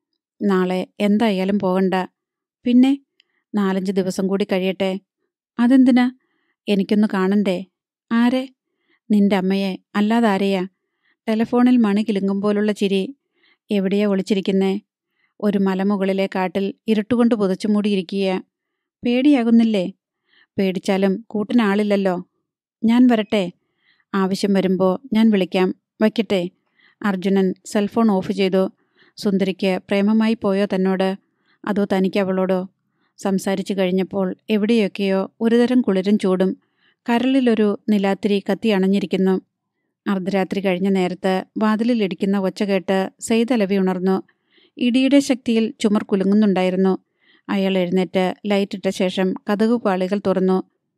Speaker 1: നാളെ എന്തായാലും പോകണ്ട പിന്നെ നാലഞ്ച് ദിവസം കൂടി കഴിയട്ടെ അതെന്തിനാ എനിക്കൊന്ന് കാണണ്ടേ ആരെ നിന്റെ അമ്മയെ അല്ലാതെ ആരെയാ ടെലഫോണിൽ മണി കിലുങ്ങുമ്പോലുള്ള ചിരി എവിടെയാ ഒളിച്ചിരിക്കുന്നേ ഒരു മലമുകളിലെ കാട്ടിൽ ഇരുട്ടുകൊണ്ട് പുതച്ചു മൂടിയിരിക്കുക പേടിയാകുന്നില്ലേ പേടിച്ചാലും കൂട്ടിനാളില്ലല്ലോ ഞാൻ വരട്ടെ ആവശ്യം വരുമ്പോൾ ഞാൻ വിളിക്കാം വയ്ക്കട്ടെ അർജുനൻ സെൽഫോൺ ഓഫ് ചെയ്തു സുന്ദരിക്ക് പ്രേമമായി പോയോ തന്നോട് അതോ തനിക്ക് അവളോടോ സംസാരിച്ചു കഴിഞ്ഞപ്പോൾ എവിടെയൊക്കെയോ ഒരുതരം കുളിരും ചൂടും കരളിലൊരു നിലാത്തിരി കത്തി അണഞ്ഞിരിക്കുന്നു അർദ്ധരാത്രി കഴിഞ്ഞ നേരത്ത് വാതിലിലിടിക്കുന്ന ഒച്ച കേട്ട് സെയ്തലവി ഉണർന്നു ഇടിയുടെ ശക്തിയിൽ ചുമർ കുലുങ്ങുന്നുണ്ടായിരുന്നു അയാൾ എഴുന്നേറ്റ് ലൈറ്റിട്ട ശേഷം കതകു പാളികൾ തുറന്നു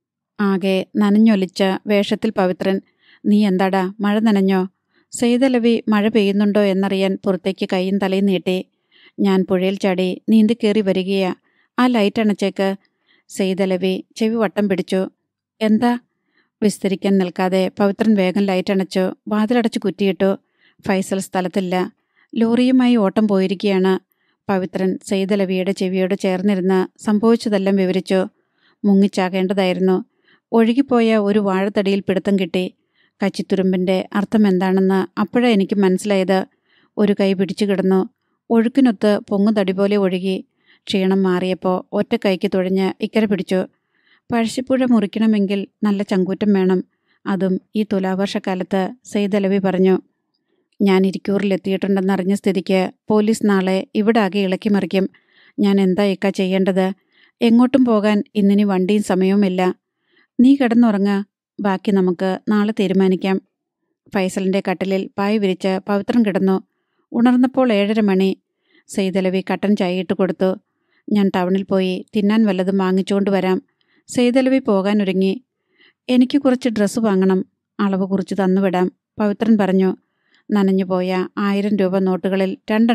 Speaker 1: ആകെ നനഞ്ഞൊലിച്ച വേഷത്തിൽ പവിത്രൻ നീ എന്താടാ മഴ നനഞ്ഞോ സെയ്തലവി മഴ പെയ്യുന്നുണ്ടോ എന്നറിയാൻ പുറത്തേക്ക് കൈയും തലയും നീട്ടി ഞാൻ പുഴയിൽ ചാടി നീന്തി കയറി വരികയാ ആ ലൈറ്റ് അണച്ചേക്ക് സെയ്തലവി ചെവി വട്ടം പിടിച്ചു എന്താ വിസ്തരിക്കാൻ നിൽക്കാതെ പവിത്രൻ വേഗം ലൈറ്റ് അണച്ചു വാതിലടച്ച് കുറ്റിയിട്ടു ഫൈസൽ സ്ഥലത്തില്ല ലോറിയുമായി ഓട്ടം പോയിരിക്കുകയാണ് പവിത്രൻ സെയ്തലവിയുടെ ചെവിയോട് ചേർന്നിരുന്ന് സംഭവിച്ചതെല്ലാം വിവരിച്ചു മുങ്ങിച്ചാകേണ്ടതായിരുന്നു ഒഴുകിപ്പോയ ഒരു വാഴത്തടിയിൽ പിടുത്തം കിട്ടി കച്ചിത്തുരുമ്പിൻ്റെ അർത്ഥം എന്താണെന്ന് അപ്പോഴാ എനിക്ക് മനസ്സിലായത് ഒരു കൈ പിടിച്ചു കിടന്നു ഒഴുക്കിനൊത്ത് പൊങ്ങുതടി പോലെ ഒഴുകി ക്ഷീണം മാറിയപ്പോൾ ഒറ്റ കൈക്ക് തുഴഞ്ഞ് ഇക്കരെ പിടിച്ചു പഴശ്ശിപ്പുഴ മുറിക്കണമെങ്കിൽ നല്ല ചങ്കൂറ്റം വേണം അതും ഈ തുലാവർഷക്കാലത്ത് സെയ്തലവി പറഞ്ഞു ഞാൻ ഇരിക്കൂറിലെത്തിയിട്ടുണ്ടെന്നറിഞ്ഞ സ്ഥിതിക്ക് പോലീസ് നാളെ ഇവിടെ ആകെ ഇളക്കി മറിക്കും ഞാൻ എന്താ ഇക്ക ചെയ്യേണ്ടത് എങ്ങോട്ടും പോകാൻ ഇന്നിനി വണ്ടിയും സമയവുമില്ല നീ കിടന്നുറങ്ങ ബാക്കി നമുക്ക് നാളെ തീരുമാനിക്കാം ഫൈസലിൻ്റെ കട്ടിലിൽ പായ് വിരിച്ച് പവിത്രം കിടന്നു ഉണർന്നപ്പോൾ ഏഴര മണി സെയ്തലവി കട്ടൻ ചായയിട്ട് കൊടുത്തു ഞാൻ ടൗണിൽ പോയി തിന്നാൻ വല്ലതും വാങ്ങിച്ചുകൊണ്ട് വരാം സെയ്തലവി പോകാനൊരുങ്ങി എനിക്ക് കുറച്ച് ഡ്രസ്സ് വാങ്ങണം അളവ് കുറിച്ച് തന്നുവിടാം പവിത്രൻ പറഞ്ഞു നനഞ്ഞുപോയ ആയിരം രൂപ നോട്ടുകളിൽ രണ്ടെണ്ണം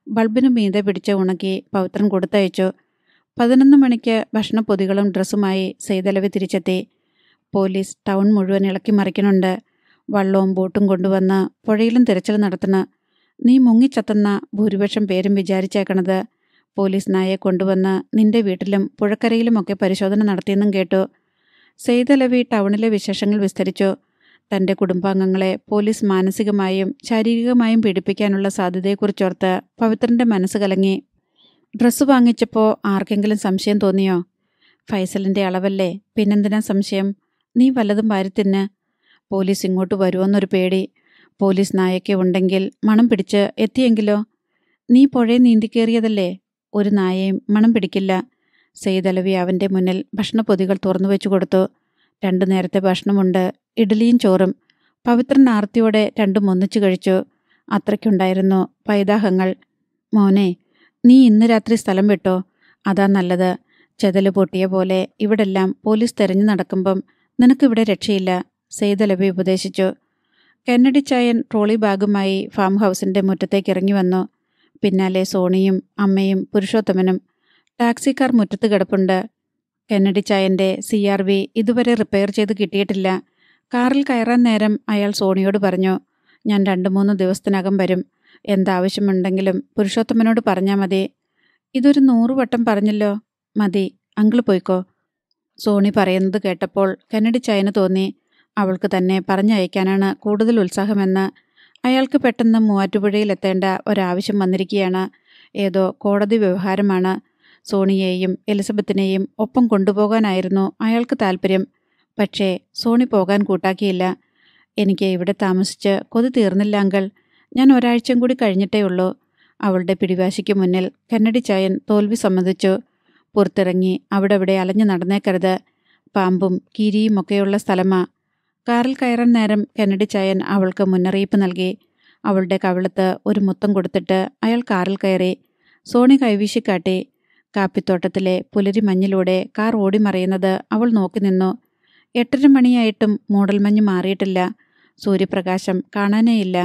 Speaker 1: ബൾബിന് മീതെ പിടിച്ച് ഉണക്കി പവിത്രൻ കൊടുത്തയച്ചു പതിനൊന്ന് മണിക്ക് ഭക്ഷണപ്പൊതികളും ഡ്രസ്സുമായി സെയ്തലവി തിരിച്ചെത്തി പോലീസ് ടൗൺ മുഴുവൻ ഇളക്കി മറിക്കണുണ്ട് വള്ളവും ബോട്ടും കൊണ്ടുവന്ന് പുഴയിലും തിരച്ചിൽ നടത്തണ നീ മുങ്ങിച്ചത്തുന്ന ഭൂരിപക്ഷം പേരും വിചാരിച്ചേക്കണത് പോലീസ് നായെ കൊണ്ടുവന്ന് നിന്റെ വീട്ടിലും പുഴക്കരയിലുമൊക്കെ പരിശോധന നടത്തിയെന്നും കേട്ടു സെയ്തലവി ടൗണിലെ വിശേഷങ്ങൾ വിസ്തരിച്ചു തന്റെ കുടുംബാംഗങ്ങളെ പോലീസ് മാനസികമായും ശാരീരികമായും പീഡിപ്പിക്കാനുള്ള സാധ്യതയെക്കുറിച്ചോർത്ത് പവിത്രന്റെ മനസ്സ് കലങ്ങി ഡ്രസ്സ് വാങ്ങിച്ചപ്പോൾ ആർക്കെങ്കിലും സംശയം തോന്നിയോ ഫൈസലിന്റെ അളവല്ലേ പിന്നെന്തിനാ സംശയം നീ വല്ലതും വാരിത്തിന്ന് പോലീസ് ഇങ്ങോട്ട് വരുമോന്നൊരു പേടി പോലീസ് നായൊക്കെ ഉണ്ടെങ്കിൽ മണം പിടിച്ച് എത്തിയെങ്കിലോ നീ പുഴയെ നീന്തിക്കേറിയതല്ലേ ഒരു നായയും മണം പിടിക്കില്ല സെയ്തലവി അവൻ്റെ മുന്നിൽ ഭക്ഷണപ്പൊതികൾ തുറന്നു വെച്ചു കൊടുത്തു രണ്ടു നേരത്തെ ഭക്ഷണമുണ്ട് ഇഡ്ഡലിയും ചോറും പവിത്രൻ ആർത്തിയോടെ രണ്ടും ഒന്നിച്ചു കഴിച്ചു അത്രയ്ക്കുണ്ടായിരുന്നു പൈതാഹങ്ങൾ മോനെ നീ ഇന്ന് രാത്രി സ്ഥലം വിട്ടോ അതാ നല്ലത് ചെതല് പൊട്ടിയ പോലെ ഇവിടെല്ലാം പോലീസ് തെരഞ്ഞു നടക്കുമ്പം നിനക്കിവിടെ രക്ഷയില്ല സെയ്തലബി ഉപദേശിച്ചു കെന്നഡി ചായൻ ട്രോളി ബാഗുമായി ഫാം ഹൗസിന്റെ മുറ്റത്തേക്ക് ഇറങ്ങി വന്നു പിന്നാലെ സോണിയും അമ്മയും പുരുഷോത്തമനും ടാക്സിക്കാർ മുറ്റത്ത് കിടപ്പുണ്ട് കെന്നഡി ചായന്റെ സി ആർ വി ഇതുവരെ റിപ്പയർ ചെയ്ത് കിട്ടിയിട്ടില്ല കാറിൽ കയറാൻ നേരം അയാൾ സോണിയോട് പറഞ്ഞു ഞാൻ രണ്ട് മൂന്ന് ദിവസത്തിനകം വരും എന്താവശ്യമുണ്ടെങ്കിലും പുരുഷോത്തമനോട് പറഞ്ഞാൽ മതി ഇതൊരു നൂറ് വട്ടം പറഞ്ഞല്ലോ മതി അങ്കിള് പോയിക്കോ സോണി പറയുന്നത് കേട്ടപ്പോൾ കെന്നഡി ചായന് തോന്നി അവൾക്ക് തന്നെ പറഞ്ഞയക്കാനാണ് കൂടുതൽ ഉത്സാഹമെന്ന് അയാൾക്ക് പെട്ടെന്ന് മൂവാറ്റുപുഴയിൽ എത്തേണ്ട ഒരാവശ്യം വന്നിരിക്കുകയാണ് ഏതോ കോടതി വ്യവഹാരമാണ് സോണിയെയും എലിസബത്തിനെയും ഒപ്പം കൊണ്ടുപോകാനായിരുന്നു അയാൾക്ക് താല്പര്യം പക്ഷേ സോണി പോകാൻ കൂട്ടാക്കിയില്ല എനിക്ക് ഇവിടെ താമസിച്ച് കൊതി തീർന്നില്ല അങ്കൾ ഞാൻ ഒരാഴ്ചയും കൂടി കഴിഞ്ഞിട്ടേ ഉള്ളൂ അവളുടെ പിടിവാശിക്ക് മുന്നിൽ കന്നഡി ചായൻ തോൽവി സമ്മതിച്ചു പുറത്തിറങ്ങി അവിടെ ഇവിടെ അലഞ്ഞു നടന്നേക്കരുത് പാമ്പും കീരിയും ഒക്കെയുള്ള സ്ഥലമാ കാറിൽ കയറാൻ നേരം കന്നഡി ചായൻ അവൾക്ക് മുന്നറിയിപ്പ് നൽകി അവളുടെ കവിളത്ത് ഒരു മുത്തം കൊടുത്തിട്ട് അയാൾ കാറിൽ കയറി സോണി കൈവീശിക്കാട്ടി കാപ്പിത്തോട്ടത്തിലെ പുലരി മഞ്ഞിലൂടെ കാർ ഓടിമറയുന്നത് അവൾ നോക്കി നിന്നു എട്ടര മണിയായിട്ടും മൂടൽമഞ്ഞ് മാറിയിട്ടില്ല സൂര്യപ്രകാശം കാണാനേയില്ല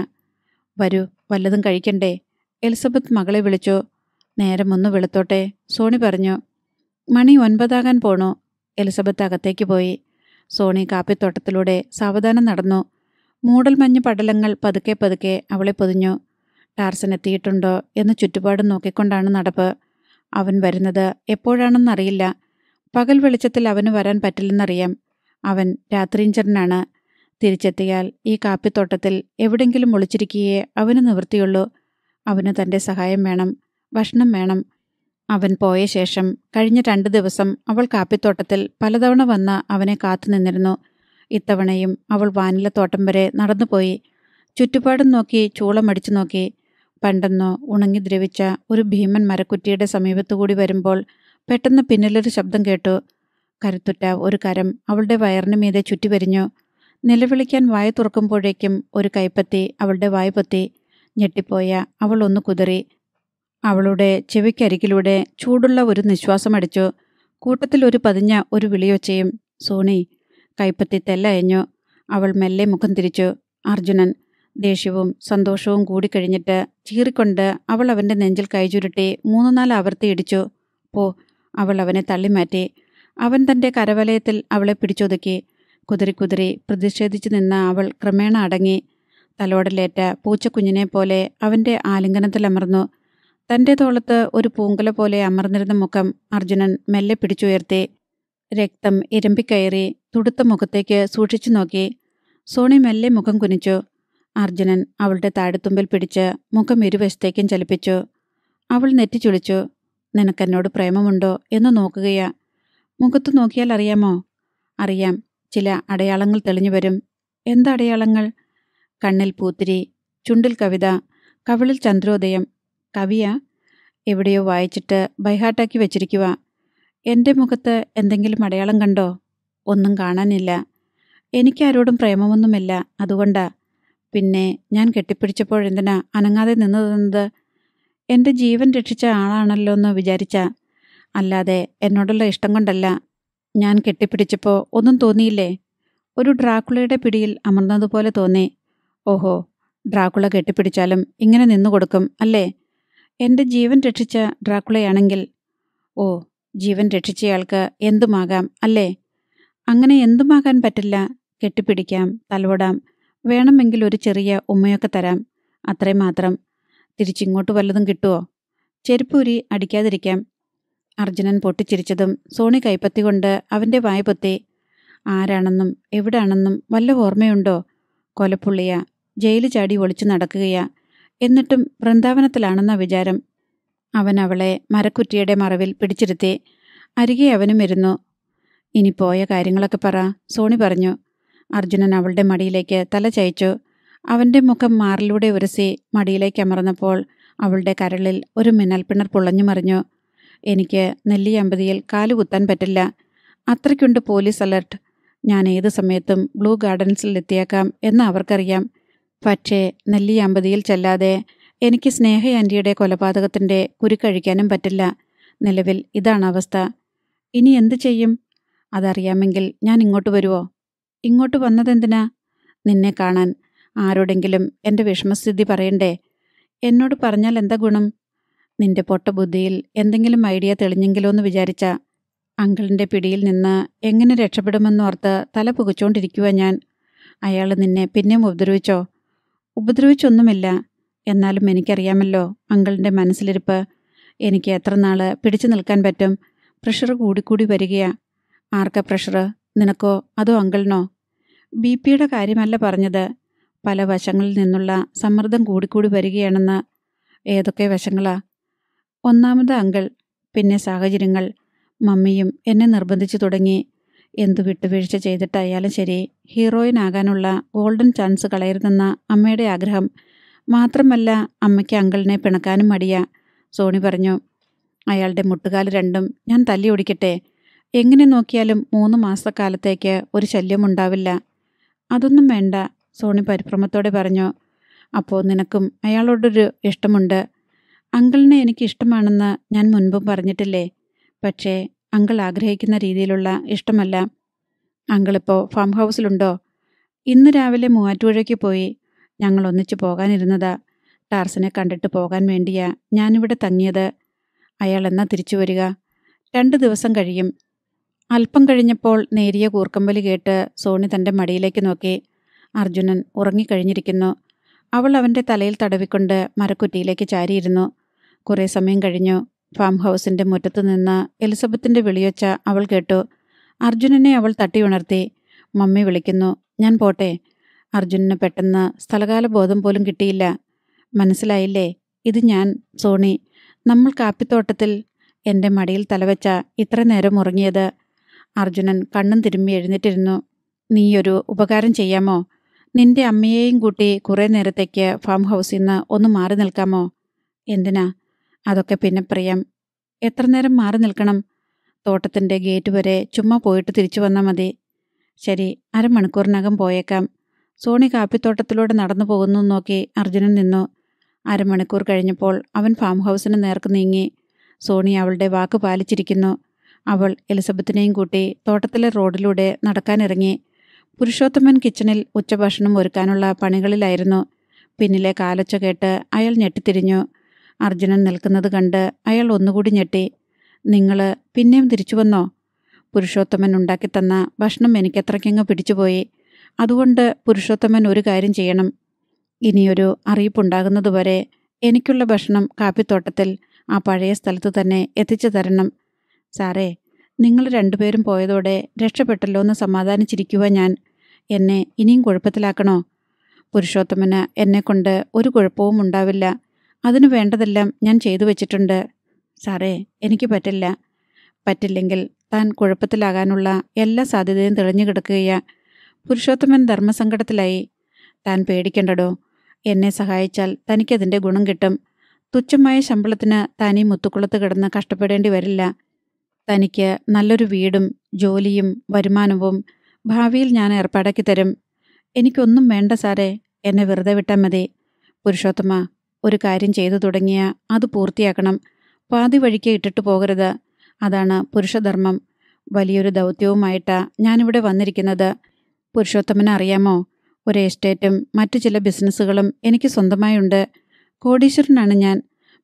Speaker 1: വരൂ വല്ലതും കഴിക്കണ്ടേ എലിസബത്ത് മകളെ വിളിച്ചു നേരം ഒന്ന് വെളുത്തോട്ടെ സോണി പറഞ്ഞു മണി ഒൻപതാകാൻ പോണു എലിസബത്ത് അകത്തേക്ക് പോയി സോണി കാപ്പിത്തോട്ടത്തിലൂടെ സാവധാനം നടന്നു മൂടൽമഞ്ഞ് പടലങ്ങൾ പതുക്കെ പതുക്കെ അവളെ പൊതിഞ്ഞു ടാർസൻ എത്തിയിട്ടുണ്ടോ എന്ന് ചുറ്റുപാടും നോക്കിക്കൊണ്ടാണ് നടപ്പ് അവൻ വരുന്നത് എപ്പോഴാണെന്നറിയില്ല പകൽ വെളിച്ചത്തിൽ അവന് വരാൻ പറ്റില്ലെന്നറിയാം അവൻ രാത്രിഞ്ചരനാണ് തിരിച്ചെത്തിയാൽ ഈ കാപ്പിത്തോട്ടത്തിൽ എവിടെങ്കിലും ഒളിച്ചിരിക്കുകയേ അവന് നിവൃത്തിയുള്ളൂ അവന് തൻ്റെ സഹായം വേണം ഭക്ഷണം വേണം അവൻ പോയ ശേഷം കഴിഞ്ഞ രണ്ട് ദിവസം അവൾ കാപ്പിത്തോട്ടത്തിൽ പലതവണ വന്ന് അവനെ കാത്തുനിന്നിരുന്നു ഇത്തവണയും അവൾ വാനിലത്തോട്ടം വരെ നടന്നുപോയി ചുറ്റുപാടും നോക്കി ചൂളമടിച്ചു നോക്കി പണ്ടെന്നോ ഉണങ്ങി ദ്രവിച്ച ഒരു ഭീമൻ മരക്കുറ്റിയുടെ സമീപത്തുകൂടി വരുമ്പോൾ പെട്ടെന്ന് പിന്നിലൊരു ശബ്ദം കേട്ടു കരുത്തുറ്റ ഒരു കരം അവളുടെ വയറിന് മീതെ ചുറ്റിവരിഞ്ഞു നിലവിളിക്കാൻ വായ തുറക്കുമ്പോഴേക്കും ഒരു കൈപ്പത്തി അവളുടെ വായ പൊത്തി ഞെട്ടിപ്പോയ അവൾ ഒന്ന് കുതറി അവളുടെ ചെവിക്കരികിലൂടെ ചൂടുള്ള ഒരു നിശ്വാസമടിച്ചു കൂട്ടത്തിൽ ഒരു പതിഞ്ഞ ഒരു വിളിയൊച്ചയും സോണി കൈപ്പത്തി തെല്ലയഞ്ഞു അവൾ മെല്ലെ മുഖം തിരിച്ചു അർജുനൻ ദേഷ്യവും സന്തോഷവും കൂടിക്കഴിഞ്ഞിട്ട് ചീറിക്കൊണ്ട് അവൾ അവൻ്റെ നെഞ്ചിൽ കൈചുരുട്ടി മൂന്ന് നാല് ആവർത്തി ഇടിച്ചു പോ അവൾ അവനെ തള്ളിമാറ്റി അവൻ തൻ്റെ കരവലയത്തിൽ അവളെ പിടിച്ചൊതുക്കി കുതിരി കുതിരി പ്രതിഷേധിച്ചു നിന്ന അവൾ ക്രമേണ അടങ്ങി തലോടലേറ്റ പൂച്ചക്കുഞ്ഞിനെ പോലെ അവൻ്റെ ആലിംഗനത്തിലമർന്നു തൻ്റെ തോളത്ത് ഒരു പൂങ്കല പോലെ അമർന്നിരുന്ന മുഖം അർജുനൻ മെല്ലെ പിടിച്ചുയർത്തി രക്തം ഇരമ്പിക്കയറി തുടുത്ത മുഖത്തേക്ക് സൂക്ഷിച്ചു നോക്കി സോണി മെല്ലെ മുഖം കുനിച്ചു അർജുനൻ അവളുടെ താഴെത്തുമ്പിൽ പിടിച്ച് മുഖം ഇരുവശത്തേക്കും ചലിപ്പിച്ചു അവൾ നെറ്റി ചുളിച്ചു നിനക്കെന്നോട് പ്രേമമുണ്ടോ എന്ന് നോക്കുകയാ മുഖത്ത് നോക്കിയാൽ അറിയാമോ അറിയാം ചില അടയാളങ്ങൾ തെളിഞ്ഞു വരും എന്തടയാളങ്ങൾ കണ്ണിൽ പൂത്തിരി ചുണ്ടിൽ കവിത കവിളിൽ ചന്ദ്രോദയം കവിയാ എവിടെയോ വായിച്ചിട്ട് ബൈഹാട്ടാക്കി വെച്ചിരിക്കുക എൻ്റെ മുഖത്ത് എന്തെങ്കിലും അടയാളം കണ്ടോ ഒന്നും കാണാനില്ല എനിക്കാരോടും പ്രേമമൊന്നുമില്ല അതുകൊണ്ടാ പിന്നെ ഞാൻ കെട്ടിപ്പിടിച്ചപ്പോഴെന്തിനാ അനങ്ങാതെ നിന്നതെന്നത് എൻ്റെ ജീവൻ രക്ഷിച്ച ആളാണല്ലോ എന്ന് വിചാരിച്ച അല്ലാതെ എന്നോടുള്ള ഇഷ്ടം കൊണ്ടല്ല ഞാൻ കെട്ടിപ്പിടിച്ചപ്പോൾ ഒന്നും തോന്നിയില്ലേ ഒരു ഡ്രാക്കുളയുടെ പിടിയിൽ അമർന്നതുപോലെ തോന്നി ഓഹോ ഡ്രാക്കുള കെട്ടിപ്പിടിച്ചാലും ഇങ്ങനെ നിന്നു കൊടുക്കും അല്ലേ എൻ്റെ ജീവൻ രക്ഷിച്ച ഡ്രാക്കുളയാണെങ്കിൽ ഓ ജീവൻ രക്ഷിച്ചയാൾക്ക് എന്തുമാകാം അല്ലേ അങ്ങനെ എന്തുമാകാൻ പറ്റില്ല കെട്ടിപ്പിടിക്കാം തലോടാം വേണമെങ്കിൽ ഒരു ചെറിയ ഉമ്മയൊക്കെ തരാം അത്രയും മാത്രം തിരിച്ചിങ്ങോട്ട് വല്ലതും കിട്ടുമോ ചെരുപ്പൂരി അടിക്കാതിരിക്കാം അർജുനൻ പൊട്ടിച്ചിരിച്ചതും സോണി കൈപ്പത്തികൊണ്ട് അവൻ്റെ വായ പൊത്തി ആരാണെന്നും എവിടാണെന്നും വല്ല ഓർമ്മയുണ്ടോ കൊലപ്പുള്ളിയ ജയില് ചാടി ഒളിച്ചു നടക്കുകയാ എന്നിട്ടും വൃന്ദാവനത്തിലാണെന്ന വിചാരം അവൻ അവളെ മരക്കുറ്റിയുടെ മറവിൽ പിടിച്ചിരുത്തി അരികെ അവനും ഇരുന്നു ഇനി പോയ കാര്യങ്ങളൊക്കെ പറ സോണി പറഞ്ഞു അർജുനൻ അവളുടെ മടിയിലേക്ക് തല ചയച്ചു അവൻ്റെ മുഖം മാറിലൂടെ ഉരസി മടിയിലേക്ക് അമർന്നപ്പോൾ അവളുടെ കരളിൽ ഒരു മിന്നൽപ്പിണർ പൊളഞ്ഞു മറിഞ്ഞു എനിക്ക് നെല്ലിയമ്പതിയിൽ കാലുകുത്താൻ പറ്റില്ല അത്രയ്ക്കുണ്ട് പോലീസ് അലർട്ട് ഞാൻ ഏത് സമയത്തും ബ്ലൂ ഗാർഡൻസിൽ എത്തിയേക്കാം എന്ന് അവർക്കറിയാം പക്ഷേ നെല്ലിയമ്പതിയിൽ ചെല്ലാതെ എനിക്ക് സ്നേഹ ആൻറ്റിയുടെ കൊലപാതകത്തിൻ്റെ കുരുക്കഴിക്കാനും പറ്റില്ല നിലവിൽ ഇതാണ് അവസ്ഥ ഇനി എന്തു ചെയ്യും അതറിയാമെങ്കിൽ ഞാൻ ഇങ്ങോട്ട് വരുമോ ഇങ്ങോട്ട് വന്നതെന്തിനാ നിന്നെ കാണാൻ ആരോടെങ്കിലും എൻ്റെ വിഷമസ്ഥിതി പറയണ്ടേ എന്നോട് പറഞ്ഞാൽ എന്താ ഗുണം നിന്റെ പൊട്ട ബുദ്ധിയിൽ എന്തെങ്കിലും ഐഡിയ തെളിഞ്ഞെങ്കിലോ എന്ന് വിചാരിച്ച അങ്കിളിൻ്റെ പിടിയിൽ നിന്ന് എങ്ങനെ രക്ഷപ്പെടുമെന്നോർത്ത് തല പുകച്ചുകൊണ്ടിരിക്കുക ഞാൻ അയാൾ നിന്നെ പിന്നെയും ഉപദ്രവിച്ചോ ഉപദ്രവിച്ചൊന്നുമില്ല എന്നാലും എനിക്കറിയാമല്ലോ അങ്കിളിൻ്റെ മനസ്സിലിരിപ്പ് എനിക്ക് എത്ര നാൾ പിടിച്ചു നിൽക്കാൻ പറ്റും പ്രഷർ കൂടിക്കൂടി വരികയാ ആർക്കാ പ്രഷർ നിനക്കോ അതോ അങ്കിളിനോ ബി പിയുടെ കാര്യമല്ല പറഞ്ഞത് പല വശങ്ങളിൽ നിന്നുള്ള സമ്മർദ്ദം കൂടിക്കൂടി വരികയാണെന്ന് ഏതൊക്കെ വശങ്ങളാ ഒന്നാമത് അങ്കിൾ പിന്നെ സാഹചര്യങ്ങൾ മമ്മിയും എന്നെ നിർബന്ധിച്ചു തുടങ്ങി എന്തു വിട്ടുവീഴ്ച ചെയ്തിട്ടായാലും ശരി ഹീറോയിനാകാനുള്ള ഗോൾഡൻ ചാൻസ് കളയരുതെന്ന അമ്മയുടെ ആഗ്രഹം മാത്രമല്ല അമ്മയ്ക്ക് അങ്കിളിനെ പിണക്കാനും മടിയാ സോണി പറഞ്ഞു അയാളുടെ മുട്ടുകാല് രണ്ടും ഞാൻ തല്ലി ഓടിക്കട്ടെ എങ്ങനെ നോക്കിയാലും മൂന്ന് മാസക്കാലത്തേക്ക് ഒരു ശല്യമുണ്ടാവില്ല അതൊന്നും വേണ്ട സോണി പരിഭ്രമത്തോടെ പറഞ്ഞു അപ്പോൾ നിനക്കും അയാളോടൊരു ഇഷ്ടമുണ്ട് അങ്കിളിനെ എനിക്ക് ഇഷ്ടമാണെന്ന് ഞാൻ മുൻപും പറഞ്ഞിട്ടില്ലേ പക്ഷേ അങ്കിൾ ആഗ്രഹിക്കുന്ന രീതിയിലുള്ള ഇഷ്ടമല്ല അങ്കിളിപ്പോൾ ഫാം ഹൗസിലുണ്ടോ ഇന്ന് രാവിലെ മൂവാറ്റുപുഴയ്ക്ക് പോയി ഞങ്ങൾ ഒന്നിച്ചു പോകാനിരുന്നതാ ടാർസിനെ കണ്ടിട്ട് പോകാൻ വേണ്ടിയാ ഞാനിവിടെ തങ്ങിയത് അയാൾ എന്നാ തിരിച്ചു വരിക രണ്ട് ദിവസം കഴിയും അല്പം കഴിഞ്ഞപ്പോൾ നേരിയ കൂർക്കമ്പലി കേട്ട് സോണി തൻ്റെ മടിയിലേക്ക് നോക്കി അർജുനൻ ഉറങ്ങിക്കഴിഞ്ഞിരിക്കുന്നു അവൾ അവൻ്റെ തലയിൽ തടവിക്കൊണ്ട് മരക്കുറ്റിയിലേക്ക് ചാരിയിരുന്നു കുറേ സമയം കഴിഞ്ഞു ഫാം ഹൗസിൻ്റെ മുറ്റത്തു നിന്ന് എലിസബത്തിൻ്റെ വിളിയൊച്ച അവൾ കേട്ടു അർജുനനെ അവൾ തട്ടി ഉണർത്തി മമ്മി വിളിക്കുന്നു ഞാൻ പോട്ടെ അർജുനന് പെട്ടെന്ന് സ്ഥലകാല ബോധം പോലും കിട്ടിയില്ല മനസ്സിലായില്ലേ ഇത് ഞാൻ സോണി നമ്മൾ കാപ്പിത്തോട്ടത്തിൽ എൻ്റെ മടിയിൽ തലവെച്ച ഇത്ര നേരം ഉറങ്ങിയത് അർജുനൻ കണ്ണും തിരുമ്മി എഴുന്നേറ്റിരുന്നു നീയൊരു ഉപകാരം ചെയ്യാമോ നിന്റെ അമ്മയെയും കൂട്ടി കുറേ നേരത്തേക്ക് ഫാം ഹൗസിൽ നിന്ന് ഒന്ന് മാറി നിൽക്കാമോ എന്തിനാ അതൊക്കെ പിന്നെ പറയാം എത്ര നേരം മാറി നിൽക്കണം തോട്ടത്തിൻ്റെ ഗേറ്റ് വരെ ചുമ്മാ പോയിട്ട് തിരിച്ചു വന്നാൽ മതി ശരി അരമണിക്കൂറിനകം പോയേക്കാം സോണി കാപ്പിത്തോട്ടത്തിലൂടെ നടന്നു പോകുന്നു നോക്കി അർജുനൻ നിന്നു അരമണിക്കൂർ കഴിഞ്ഞപ്പോൾ അവൻ ഫാം ഹൗസിന് നേർക്ക് നീങ്ങി സോണി അവളുടെ വാക്ക് പാലിച്ചിരിക്കുന്നു അവൾ എലിസബത്തിനെയും കൂട്ടി തോട്ടത്തിലെ റോഡിലൂടെ നടക്കാനിറങ്ങി പുരുഷോത്തമൻ കിച്ചണിൽ ഉച്ചഭക്ഷണം ഒരുക്കാനുള്ള പണികളിലായിരുന്നു പിന്നിലെ കാലൊച്ച കേട്ട് അയാൾ ഞെട്ടിത്തിരിഞ്ഞു അർജുനൻ നിൽക്കുന്നത് കണ്ട് അയാൾ ഒന്നുകൂടി ഞെട്ടി നിങ്ങൾ പിന്നെയും തിരിച്ചു വന്നോ പുരുഷോത്തമൻ ഉണ്ടാക്കിത്തന്ന ഭക്ഷണം എനിക്കത്രയ്ക്കങ്ങ് പിടിച്ചുപോയി അതുകൊണ്ട് പുരുഷോത്തമൻ ഒരു കാര്യം ചെയ്യണം ഇനിയൊരു അറിയിപ്പുണ്ടാകുന്നതുവരെ എനിക്കുള്ള ഭക്ഷണം കാപ്പിത്തോട്ടത്തിൽ ആ പഴയ സ്ഥലത്ത് തന്നെ എത്തിച്ചു തരണം സാറേ നിങ്ങൾ രണ്ടുപേരും പോയതോടെ രക്ഷപ്പെട്ടല്ലോ എന്ന് സമാധാനിച്ചിരിക്കുക ഞാൻ എന്നെ ഇനിയും കുഴപ്പത്തിലാക്കണോ പുരുഷോത്തമന് എന്നെക്കൊണ്ട് ഒരു കുഴപ്പവും ഉണ്ടാവില്ല അതിനു വേണ്ടതെല്ലാം ഞാൻ ചെയ്തു വെച്ചിട്ടുണ്ട് സാറേ എനിക്ക് പറ്റില്ല പറ്റില്ലെങ്കിൽ താൻ കുഴപ്പത്തിലാകാനുള്ള എല്ലാ സാധ്യതയും തെളിഞ്ഞു കിടക്കുകയാ പുരുഷോത്തമൻ ധർമ്മസങ്കടത്തിലായി താൻ പേടിക്കണ്ടടോ എന്നെ സഹായിച്ചാൽ തനിക്കതിൻ്റെ ഗുണം കിട്ടും തുച്ഛമായ ശമ്പളത്തിന് താൻ ഈ മുത്തുക്കുളത്ത് കിടന്ന് കഷ്ടപ്പെടേണ്ടി വരില്ല തനിക്ക് നല്ലൊരു വീടും ജോലിയും വരുമാനവും ഭാവിയിൽ ഞാൻ ഏർപ്പാടാക്കി തരും എനിക്കൊന്നും വേണ്ട സാറേ എന്നെ വെറുതെ വിട്ടാൽ മതി പുരുഷോത്തമ ഒരു കാര്യം ചെയ്തു തുടങ്ങിയ അത് പൂർത്തിയാക്കണം പാതി വഴിക്ക് ഇട്ടിട്ട് പോകരുത് അതാണ് പുരുഷധർമ്മം വലിയൊരു ദൗത്യവുമായിട്ടാ ഞാനിവിടെ വന്നിരിക്കുന്നത് പുരുഷോത്തമന് അറിയാമോ ഒരു എസ്റ്റേറ്റും മറ്റു ചില ബിസിനസ്സുകളും എനിക്ക് സ്വന്തമായുണ്ട് കോടീശ്വരനാണ് ഞാൻ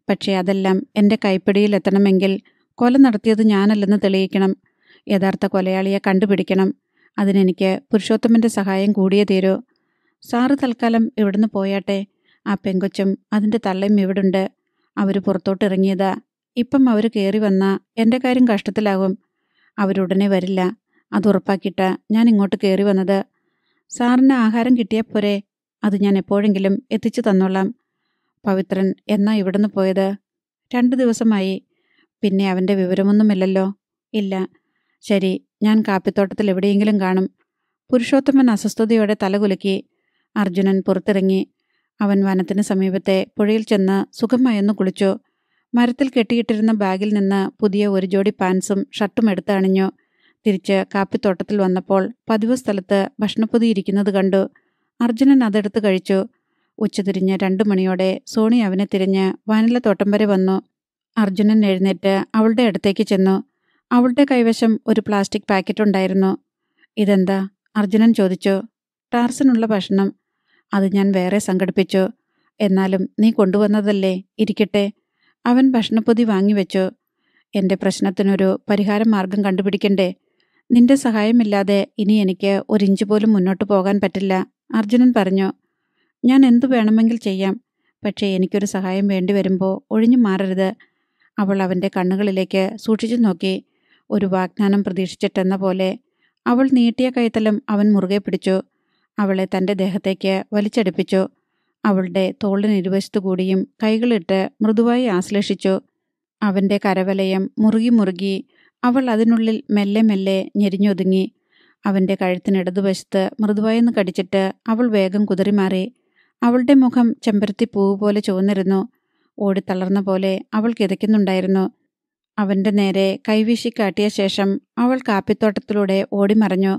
Speaker 1: പക്ഷേ അതെല്ലാം എൻ്റെ കൈപ്പിടിയിൽ എത്തണമെങ്കിൽ കൊല നടത്തിയത് ഞാനല്ലെന്ന് തെളിയിക്കണം യഥാർത്ഥ കൊലയാളിയെ കണ്ടുപിടിക്കണം അതിനെനിക്ക് പുരുഷോത്തമൻ്റെ സഹായം കൂടിയേ തീരൂ സാറ് തൽക്കാലം ഇവിടുന്ന് പോയാട്ടെ ആ പെങ്കൊച്ചും അതിൻ്റെ തള്ളയും ഇവിടുണ്ട് അവർ പുറത്തോട്ടിറങ്ങിയതാ ഇപ്പം അവർ കയറി വന്നാ എൻ്റെ കാര്യം കഷ്ടത്തിലാകും അവരുടനെ വരില്ല അത് ഉറപ്പാക്കിയിട്ടാ ഞാൻ ഇങ്ങോട്ട് കയറി വന്നത് സാറിന് ആഹാരം കിട്ടിയാൽ പോരെ അത് ഞാൻ എപ്പോഴെങ്കിലും എത്തിച്ചു തന്നോളാം പവിത്രൻ എന്നാ ഇവിടുന്ന് പോയത് രണ്ട് ദിവസമായി പിന്നെ അവൻ്റെ വിവരമൊന്നുമില്ലല്ലോ ഇല്ല ശരി ഞാൻ കാപ്പിത്തോട്ടത്തിൽ എവിടെയെങ്കിലും കാണും പുരുഷോത്തമൻ അസ്വസ്ഥതയോടെ തലകുലുക്കി അർജുനൻ പുറത്തിറങ്ങി അവൻ വനത്തിന് സമീപത്തെ പുഴയിൽ ചെന്ന് സുഖമായൊന്ന് കുളിച്ചു മരത്തിൽ കെട്ടിയിട്ടിരുന്ന ബാഗിൽ നിന്ന് പുതിയ ഒരു ജോഡി പാൻസും ഷർട്ടും എടുത്ത് അണിഞ്ഞു തിരിച്ച് കാപ്പിത്തോട്ടത്തിൽ വന്നപ്പോൾ പതിവ് സ്ഥലത്ത് ഭക്ഷണപ്പൊതി ഇരിക്കുന്നത് കണ്ടു അർജുനൻ അതെടുത്ത് കഴിച്ചു ഉച്ചതിരിഞ്ഞ് രണ്ടു മണിയോടെ സോണി അവനെ തിരിഞ്ഞ് വാനിലത്തോട്ടം വരെ വന്നു അർജുനൻ എഴുന്നേറ്റ് അവളുടെ അടുത്തേക്ക് ചെന്നു അവളുടെ കൈവശം ഒരു പ്ലാസ്റ്റിക് പാക്കറ്റ് ഉണ്ടായിരുന്നു ഇതെന്താ അർജുനൻ ചോദിച്ചു ടാർസനുള്ള ഭക്ഷണം അത് ഞാൻ വേറെ സംഘടിപ്പിച്ചു എന്നാലും നീ കൊണ്ടുവന്നതല്ലേ ഇരിക്കട്ടെ അവൻ ഭക്ഷണപ്പൊതി വാങ്ങിവെച്ചു എൻ്റെ പ്രശ്നത്തിനൊരു പരിഹാര മാർഗം കണ്ടുപിടിക്കണ്ടേ നിന്റെ സഹായമില്ലാതെ ഇനി എനിക്ക് ഒരിഞ്ച് പോലും മുന്നോട്ട് പോകാൻ പറ്റില്ല അർജുനൻ പറഞ്ഞു ഞാൻ എന്തു വേണമെങ്കിൽ ചെയ്യാം പക്ഷേ എനിക്കൊരു സഹായം വേണ്ടി വരുമ്പോൾ ഒഴിഞ്ഞു മാറരുത് അവൾ അവൻ്റെ കണ്ണുകളിലേക്ക് സൂക്ഷിച്ചു നോക്കി ഒരു വാഗ്ദാനം പ്രതീക്ഷിച്ചിട്ടെന്ന പോലെ അവൾ നീട്ടിയ കൈത്തലം അവൻ മുറുകെ പിടിച്ചു അവളെ തൻ്റെ ദേഹത്തേക്ക് വലിച്ചടുപ്പിച്ചു അവളുടെ തോളിന് ഇരുവശത്തു കൂടിയും കൈകളിട്ട് മൃദുവായി ആശ്ലേഷിച്ചു അവൻ്റെ കരവലയം മുറുകി മുറുകി അവൾ അതിനുള്ളിൽ മെല്ലെ മെല്ലെ ഞെരിഞ്ഞൊതുങ്ങി അവൻ്റെ കഴുത്തിനിടതുവശത്ത് മൃദുവായെന്ന് കടിച്ചിട്ട് അവൾ വേഗം കുതിറിമാറി അവളുടെ മുഖം ചെമ്പരത്തി പൂവ് പോലെ ചുവന്നിരുന്നു ഓടിത്തളർന്ന പോലെ അവൾ കിതയ്ക്കുന്നുണ്ടായിരുന്നു അവൻ്റെ നേരെ കൈവീശി കാട്ടിയ ശേഷം അവൾ കാപ്പിത്തോട്ടത്തിലൂടെ ഓടിമറഞ്ഞു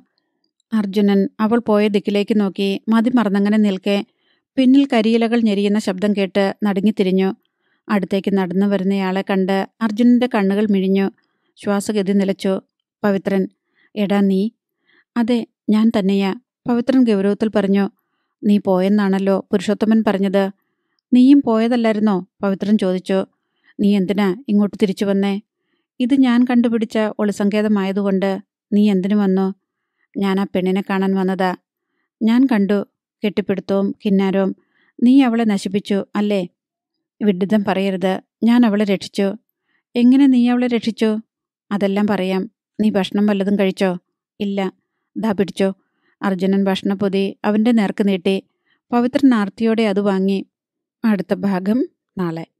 Speaker 1: അർജുനൻ അവൾ പോയ ദിക്കിലേക്ക് നോക്കി മതിമറന്നങ്ങനെ നിൽക്കെ പിന്നിൽ കരിയിലകൾ ഞെരിയുന്ന ശബ്ദം കേട്ട് നടുങ്ങിത്തിരിഞ്ഞു അടുത്തേക്ക് നടന്നു വരുന്നയാളെ കണ്ട് അർജുനന്റെ കണ്ണുകൾ മിഴിഞ്ഞു ശ്വാസഗതി നിലച്ചു പവിത്രൻ എടാ നീ അതെ ഞാൻ തന്നെയാ പവിത്രൻ ഗൗരവത്തിൽ പറഞ്ഞു നീ പോയെന്നാണല്ലോ പുരുഷോത്തമൻ പറഞ്ഞത് നീയും പോയതല്ലായിരുന്നോ പവിത്രൻ ചോദിച്ചു നീ എന്തിനാ ഇങ്ങോട്ട് തിരിച്ചു വന്നേ ഇത് ഞാൻ കണ്ടുപിടിച്ച ഒളിസങ്കേതമായതുകൊണ്ട് നീ എന്തിനു വന്നു ഞാൻ ആ പെണ്ണിനെ കാണാൻ വന്നതാ ഞാൻ കണ്ടു കെട്ടിപ്പിടുത്തവും കിന്നാരവും നീ അവളെ നശിപ്പിച്ചു അല്ലേ വിഡിതം പറയരുത് ഞാൻ അവളെ രക്ഷിച്ചു എങ്ങനെ നീ അവളെ രക്ഷിച്ചു അതെല്ലാം പറയാം നീ ഭക്ഷണം വല്ലതും കഴിച്ചോ ഇല്ല ദാ പിടിച്ചോ അർജുനൻ ഭക്ഷണപ്പൊതി അവൻ്റെ നേർക്ക് നീട്ടി പവിത്രൻ ആർത്തിയോടെ അത് വാങ്ങി അടുത്ത ഭാഗം നാളെ